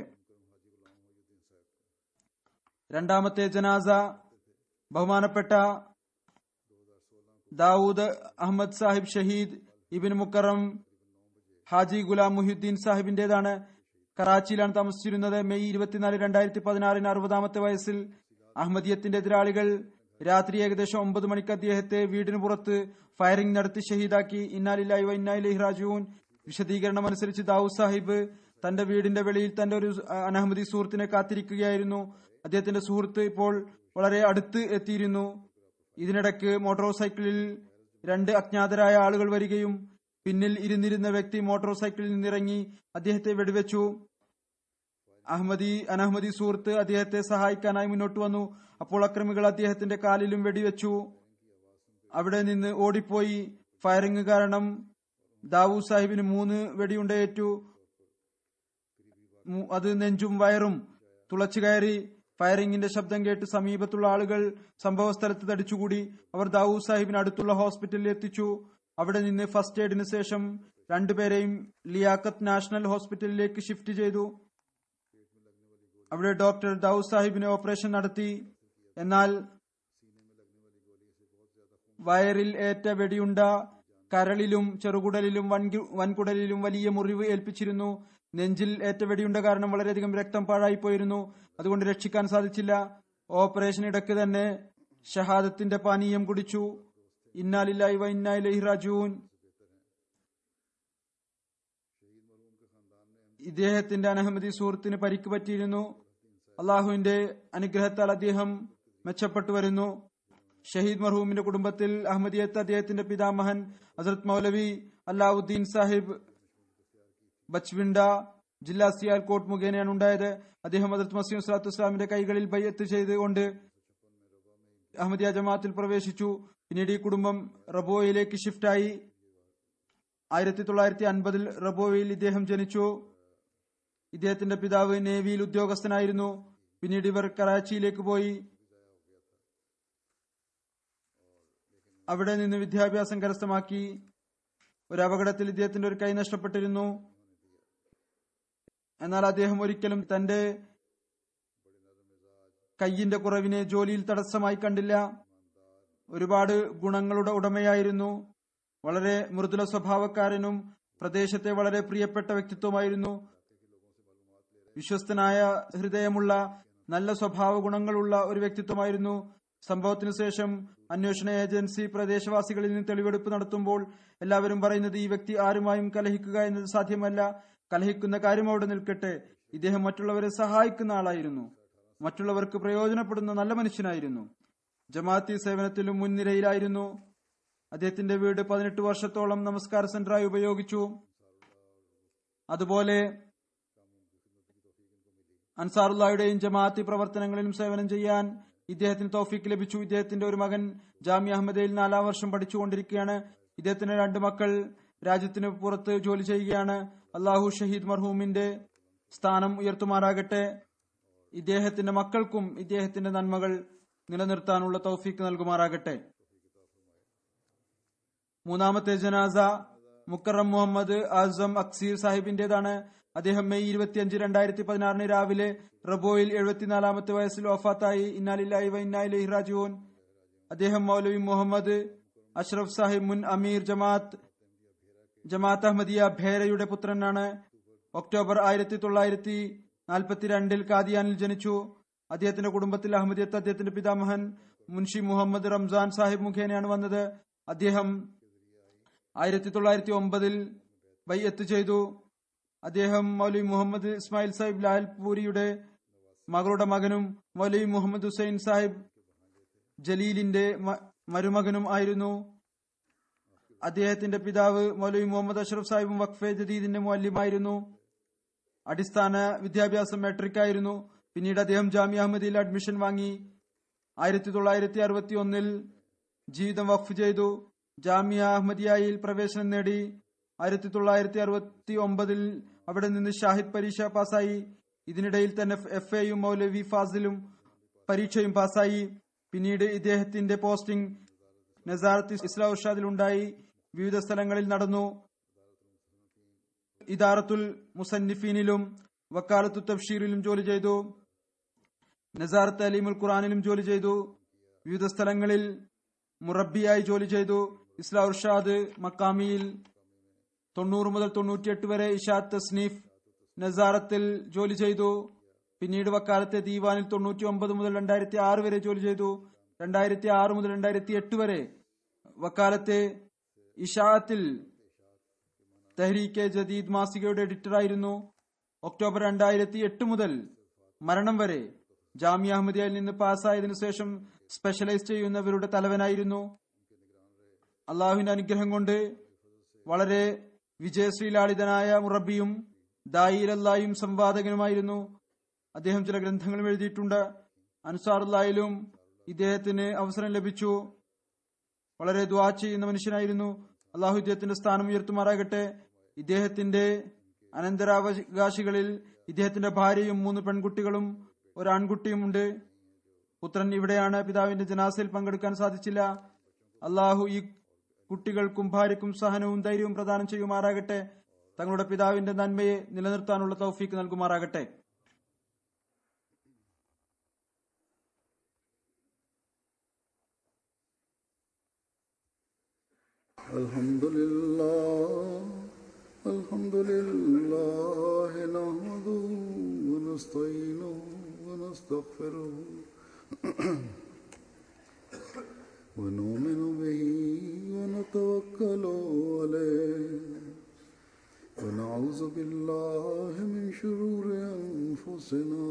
രണ്ടാമത്തെ ജനാസ ബഹുമാനപ്പെട്ട ദാവൂദ് അഹമ്മദ് സാഹിബ് ഷഹീദ് ഇബിൻ മുക്കറം ഹാജി ഗുലാം മുഹ്യുദ്ദീൻ സാഹിബിന്റേതാണ് കറാച്ചിയിലാണ് താമസിച്ചിരുന്നത് മെയ് ഇരുപത്തിനാല് രണ്ടായിരത്തി പതിനാറിന് അറുപതാമത്തെ വയസ്സിൽ അഹമ്മദിയത്തിന്റെ എതിരാളികൾ രാത്രി ഏകദേശം ഒമ്പത് മണിക്ക് അദ്ദേഹത്തെ വീടിന് പുറത്ത് ഫയറിംഗ് നടത്തി ഷഹീദാക്കി ഇന്നാലില്ലായി ഇന്നായിലഹി റാജുവിൻ വിശദീകരണം അനുസരിച്ച് ദാവൂദ് സാഹിബ് തന്റെ വീടിന്റെ വെളിയിൽ തന്റെ ഒരു അനഹമ്മദി സുഹൃത്തിനെ കാത്തിരിക്കുകയായിരുന്നു അദ്ദേഹത്തിന്റെ സുഹൃത്ത് ഇപ്പോൾ വളരെ അടുത്ത് എത്തിയിരുന്നു ഇതിനിടയ്ക്ക് മോട്ടോർ സൈക്കിളിൽ രണ്ട് അജ്ഞാതരായ ആളുകൾ വരികയും പിന്നിൽ ഇരുന്നിരുന്ന വ്യക്തി മോട്ടോർ സൈക്കിളിൽ നിന്നിറങ്ങി അദ്ദേഹത്തെ വെടിവെച്ചു അഹമ്മദി അനഹമ്മദി സുഹൃത്ത് അദ്ദേഹത്തെ സഹായിക്കാനായി മുന്നോട്ട് വന്നു അപ്പോൾ അക്രമികൾ അദ്ദേഹത്തിന്റെ കാലിലും വെടിവെച്ചു അവിടെ നിന്ന് ഓടിപ്പോയി ഫയറിംഗ് കാരണം ദാവൂദ് സാഹിബിന് മൂന്ന് വെടിയുണ്ടയേറ്റു മു- അത് നെഞ്ചും വയറും തുളച്ചു കയറി ഫയറിംഗിന്റെ ശബ്ദം കേട്ട് സമീപത്തുള്ള ആളുകൾ സംഭവ സ്ഥലത്ത് തടിച്ചുകൂടി അവർ ദാവൂദ് സാഹിബിന് അടുത്തുള്ള ഹോസ്പിറ്റലിൽ എത്തിച്ചു അവിടെ നിന്ന് ഫസ്റ്റ് എയ്ഡിന് ശേഷം രണ്ടുപേരെയും ലിയാഖത്ത് നാഷണൽ ഹോസ്പിറ്റലിലേക്ക് ഷിഫ്റ്റ് ചെയ്തു അവിടെ ഡോക്ടർ ദാവൂദ് സാഹിബിന് ഓപ്പറേഷൻ നടത്തി എന്നാൽ വയറിൽ ഏറ്റ വെടിയുണ്ട കരളിലും ചെറുകുടലിലും വൻകു- വൻകുടലിലും വലിയ മുറിവ് ഏൽപ്പിച്ചിരുന്നു നെഞ്ചിൽ ഏറ്റ വെടിയുണ്ട കാരണം വളരെയധികം രക്തം പാഴായി പോയിരുന്നു അതുകൊണ്ട് രക്ഷിക്കാൻ സാധിച്ചില്ല ഓപ്പറേഷൻ ഇടയ്ക്ക് തന്നെ ഷഹാദത്തിന്റെ പാനീയം കുടിച്ചു ഇന്നാലില്ലായി വ ഇന്നായിലൈഹി റാജൂൻ ഇദ്ദേഹത്തിന്റെ അനഹമ്മദി സുഹൃത്തിന് പരിക്ക് പറ്റിയിരുന്നു അള്ളാഹുവിന്റെ അനുഗ്രഹത്താൽ അദ്ദേഹം മെച്ചപ്പെട്ടു വരുന്നു ഷഹീദ് മർഹൂമിന്റെ കുടുംബത്തിൽ അഹമ്മദിയത്ത് അദ്ദേഹത്തിന്റെ പിതാമഹൻ ഹസരത് മൗലവി അല്ലാവുദ്ദീൻ സാഹിബ് ബച്ച്വിണ്ട ജില്ലാ സിയാൽകോട്ട് മുഖേനയാണ് ഉണ്ടായത് അദ്ദേഹം ഹസരത് മസീം സ്വലാത്തു ഇസ്ലാമിന്റെ കൈകളിൽ ബയ്യത്ത് ചെയ്തുകൊണ്ട് അഹമ്മദിയ ജമാഅത്തിൽ പ്രവേശിച്ചു പിന്നീട് ഈ കുടുംബം റബോയിലേക്ക് ഷിഫ്റ്റായി ആയിരത്തി തൊള്ളായിരത്തി അൻപതിൽ റബോയിൽ ഇദ്ദേഹം ജനിച്ചു ഇദ്ദേഹത്തിന്റെ പിതാവ് നേവിയിൽ ഉദ്യോഗസ്ഥനായിരുന്നു പിന്നീട് ഇവർ കറാച്ചിയിലേക്ക് പോയി അവിടെ നിന്ന് വിദ്യാഭ്യാസം കരസ്ഥമാക്കി ഒരു അപകടത്തിൽ ഇദ്ദേഹത്തിന്റെ ഒരു കൈ നഷ്ടപ്പെട്ടിരുന്നു എന്നാൽ അദ്ദേഹം ഒരിക്കലും തന്റെ കയ്യിന്റെ കുറവിനെ ജോലിയിൽ തടസ്സമായി കണ്ടില്ല ഒരുപാട് ഗുണങ്ങളുടെ ഉടമയായിരുന്നു വളരെ മൃദുല സ്വഭാവക്കാരനും പ്രദേശത്തെ വളരെ പ്രിയപ്പെട്ട വ്യക്തിത്വമായിരുന്നു വിശ്വസ്തനായ ഹൃദയമുള്ള നല്ല സ്വഭാവ ഗുണങ്ങളുള്ള ഒരു വ്യക്തിത്വമായിരുന്നു സംഭവത്തിനു ശേഷം അന്വേഷണ ഏജൻസി പ്രദേശവാസികളിൽ നിന്ന് തെളിവെടുപ്പ് നടത്തുമ്പോൾ എല്ലാവരും പറയുന്നത് ഈ വ്യക്തി ആരുമായും കലഹിക്കുക എന്നത് സാധ്യമല്ല കലഹിക്കുന്ന കാര്യം അവിടെ നിൽക്കട്ടെ ഇദ്ദേഹം മറ്റുള്ളവരെ സഹായിക്കുന്ന ആളായിരുന്നു മറ്റുള്ളവർക്ക് പ്രയോജനപ്പെടുന്ന നല്ല മനുഷ്യനായിരുന്നു ജമാഅത്തി സേവനത്തിലും മുൻനിരയിലായിരുന്നു അദ്ദേഹത്തിന്റെ വീട് പതിനെട്ട് വർഷത്തോളം നമസ്കാര സെന്ററായി ഉപയോഗിച്ചു അതുപോലെ അൻസാറുല്ലായുടെയും ജമാഅത്തി പ്രവർത്തനങ്ങളിലും സേവനം ചെയ്യാൻ ഇദ്ദേഹത്തിന് തൗഫീക്ക് ലഭിച്ചു ഇദ്ദേഹത്തിന്റെ ഒരു മകൻ ജാമ്യ അഹമ്മദയിൽ നാലാം വർഷം പഠിച്ചുകൊണ്ടിരിക്കുകയാണ് ഇദ്ദേഹത്തിന് രണ്ട് മക്കൾ രാജ്യത്തിന് പുറത്ത് ജോലി ചെയ്യുകയാണ് അള്ളാഹു ഷഹീദ് മർഹൂമിന്റെ സ്ഥാനം ഉയർത്തുമാറാകട്ടെ ഇദ്ദേഹത്തിന്റെ മക്കൾക്കും ഇദ്ദേഹത്തിന്റെ നന്മകൾ നിലനിർത്താനുള്ള തൗഫീക്ക് നൽകുമാറാകട്ടെ മൂന്നാമത്തെ ജനാസ മുക്കറം മുഹമ്മദ് ആസം അക്സീർ സാഹിബിന്റേതാണ് അദ്ദേഹം മെയ് ഇരുപത്തിയഞ്ച് രണ്ടായിരത്തി പതിനാറിന് രാവിലെ റബോയിൽ എഴുപത്തിനാലാമത്തെ വയസ്സിൽ വഫാത്തായി ഇന്നാലില്ലായി വൈന്നാലി റാജുവോൻ അദ്ദേഹം മൗലവി മുഹമ്മദ് അഷ്റഫ് സാഹിബ് മുൻ അമീർ ജമാഅത്ത് ജമാഅത്ത് അഹമ്മദിയ ഭേരയുടെ പുത്രനാണ് ഒക്ടോബർ ആയിരത്തി തൊള്ളായിരത്തി നാൽപ്പത്തിരണ്ടിൽ കാദിയാനിൽ ജനിച്ചു അദ്ദേഹത്തിന്റെ കുടുംബത്തിൽ അഹമ്മദിയത്ത് അദ്ദേഹത്തിന്റെ പിതാമഹൻ മുൻഷി മുഹമ്മദ് റംസാൻ സാഹിബ് മുഖേനയാണ് വന്നത് അദ്ദേഹം ആയിരത്തി തൊള്ളായിരത്തി ഒമ്പതിൽ ബൈഅത്ത് ചെയ്തു അദ്ദേഹം മൗലവി മുഹമ്മദ് ഇസ്മായിൽ സാഹിബ് ലാൽപൂരിയുടെ മകളുടെ മകനും മൗലവി മുഹമ്മദ് ഹുസൈൻ സാഹിബ് ജലീലിന്റെ മ- മരുമകനും ആയിരുന്നു അദ്ദേഹത്തിന്റെ പിതാവ് മൗലവി മുഹമ്മദ് അഷ്റഫ് സാഹിബും വഖഫെ ജദീദിന്റെ മുല്യമായിരുന്നു അടിസ്ഥാന വിദ്യാഭ്യാസം മെട്രിക് ആയിരുന്നു പിന്നീട് അദ്ദേഹം ജാമ്യ അഹമ്മദിയിൽ അഡ്മിഷൻ വാങ്ങി ആയിരത്തി തൊള്ളായിരത്തി അറുപത്തി ഒന്നിൽ ജീവിതം വഖഫ് ചെയ്തു ജാമ്യ അഹമ്മദിയയിൽ പ്രവേശനം നേടി ആയിരത്തി തൊള്ളായിരത്തി അറുപത്തി ഒമ്പതിൽ അവിടെ നിന്ന് ഷാഹിദ് പരീക്ഷ പാസ്സായി ഇതിനിടയിൽ തന്നെ എഫ് എയും മൗലവി ഫാസിലും പരീക്ഷയും പാസ്സായി പിന്നീട് ഇദ്ദേഹത്തിന്റെ പോസ്റ്റിംഗ് നസാറത്ത് ഇസ്ലാം ഉർഷാദിൽ ഉണ്ടായി വിവിധ സ്ഥലങ്ങളിൽ നടന്നു ഇദാറത്തുൽ മുസന്നിഫീനിലും വക്കാലത്തു തബ്ഷീറിലും ജോലി ചെയ്തു നസാറത്ത് അലീമുൽ ഖുറാനിലും ജോലി ചെയ്തു വിവിധ സ്ഥലങ്ങളിൽ മുറബിയായി ജോലി ചെയ്തു ഇസ്ലാം ഉർഷാദ് മക്കാമിയിൽ തൊണ്ണൂറ് മുതൽ തൊണ്ണൂറ്റിയെട്ട് വരെ ഇഷാദ് തസ്നീഫ് നസാറത്തിൽ ജോലി ചെയ്തു പിന്നീട് വക്കാലത്തെ ദീവാനിൽ തൊണ്ണൂറ്റി ഒമ്പത് മുതൽ രണ്ടായിരത്തി ആറ് വരെ ജോലി ചെയ്തു രണ്ടായിരത്തി ആറ് മുതൽ രണ്ടായിരത്തി എട്ട് വരെ വക്കാലത്തെ ഇഷാത്തിൽ തെഹ്രീക്കെ ജദീദ് മാസികയുടെ എഡിറ്ററായിരുന്നു ഒക്ടോബർ രണ്ടായിരത്തി എട്ട് മുതൽ മരണം വരെ ജാമ്യ അഹമ്മദിയയിൽ നിന്ന് പാസ്സായതിനു ശേഷം സ്പെഷ്യലൈസ് ചെയ്യുന്നവരുടെ തലവനായിരുന്നു അള്ളാഹുവിന്റെ അനുഗ്രഹം കൊണ്ട് വളരെ വിജയശ്രീലാളിതനായ മുറബിയും ദായിലല്ലായും സംവാദകനുമായിരുന്നു അദ്ദേഹം ചില ഗ്രന്ഥങ്ങളും എഴുതിയിട്ടുണ്ട് അൻസാറുല്ലായിലും ഇദ്ദേഹത്തിന് അവസരം ലഭിച്ചു വളരെ ദ്വാ ചെയ്യുന്ന മനുഷ്യനായിരുന്നു അള്ളാഹു ഇദ്ദേഹത്തിന്റെ സ്ഥാനം ഉയർത്തുമാറാകട്ടെ ഇദ്ദേഹത്തിന്റെ അനന്തരാവകാശികളിൽ ഇദ്ദേഹത്തിന്റെ ഭാര്യയും മൂന്ന് പെൺകുട്ടികളും ഒരു ആൺകുട്ടിയും ഉണ്ട് പുത്രൻ ഇവിടെയാണ് പിതാവിന്റെ ജനാസയിൽ പങ്കെടുക്കാൻ സാധിച്ചില്ല അള്ളാഹു ഈ കുട്ടികൾക്കും ഭാര്യക്കും സഹനവും ധൈര്യവും പ്രദാനം ചെയ്യുമാറാകട്ടെ തങ്ങളുടെ പിതാവിന്റെ നന്മയെ നിലനിർത്താനുള്ള തൗഫീക്ക് നൽകുമാറാകട്ടെ الحمد لله الحمد لله نحمده ونستعينه ونستغفره ونؤمن به ونتوكل عليه ونعوذ بالله من شرور أنفسنا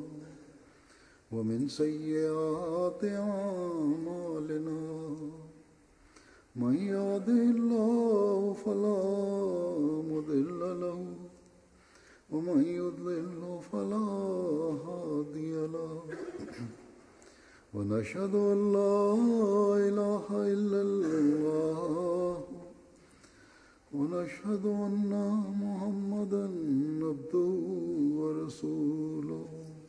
ومن سيئات أعمالنا من يهده الله فلا مضل له ومن يضلل فلا هادي له ونشهد ان لا اله الا الله ونشهد ان محمدا عبده ورسوله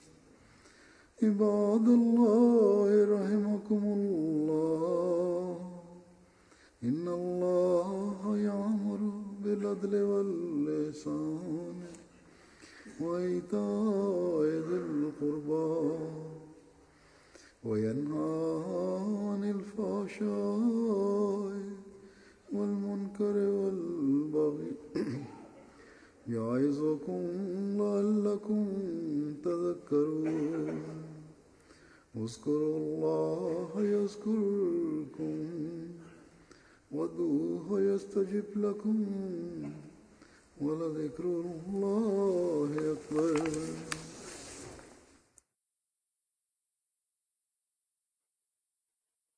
عباد الله رحمكم الله إن الله يأمر بالعدل واللسان وإيتاء ذي القربى وينهى عن الفحشاء والمنكر والبغي يعظكم لعلكم تذكرون اذكروا الله يذكركم وادعوه يستجب لكم ولذكر الله أكبر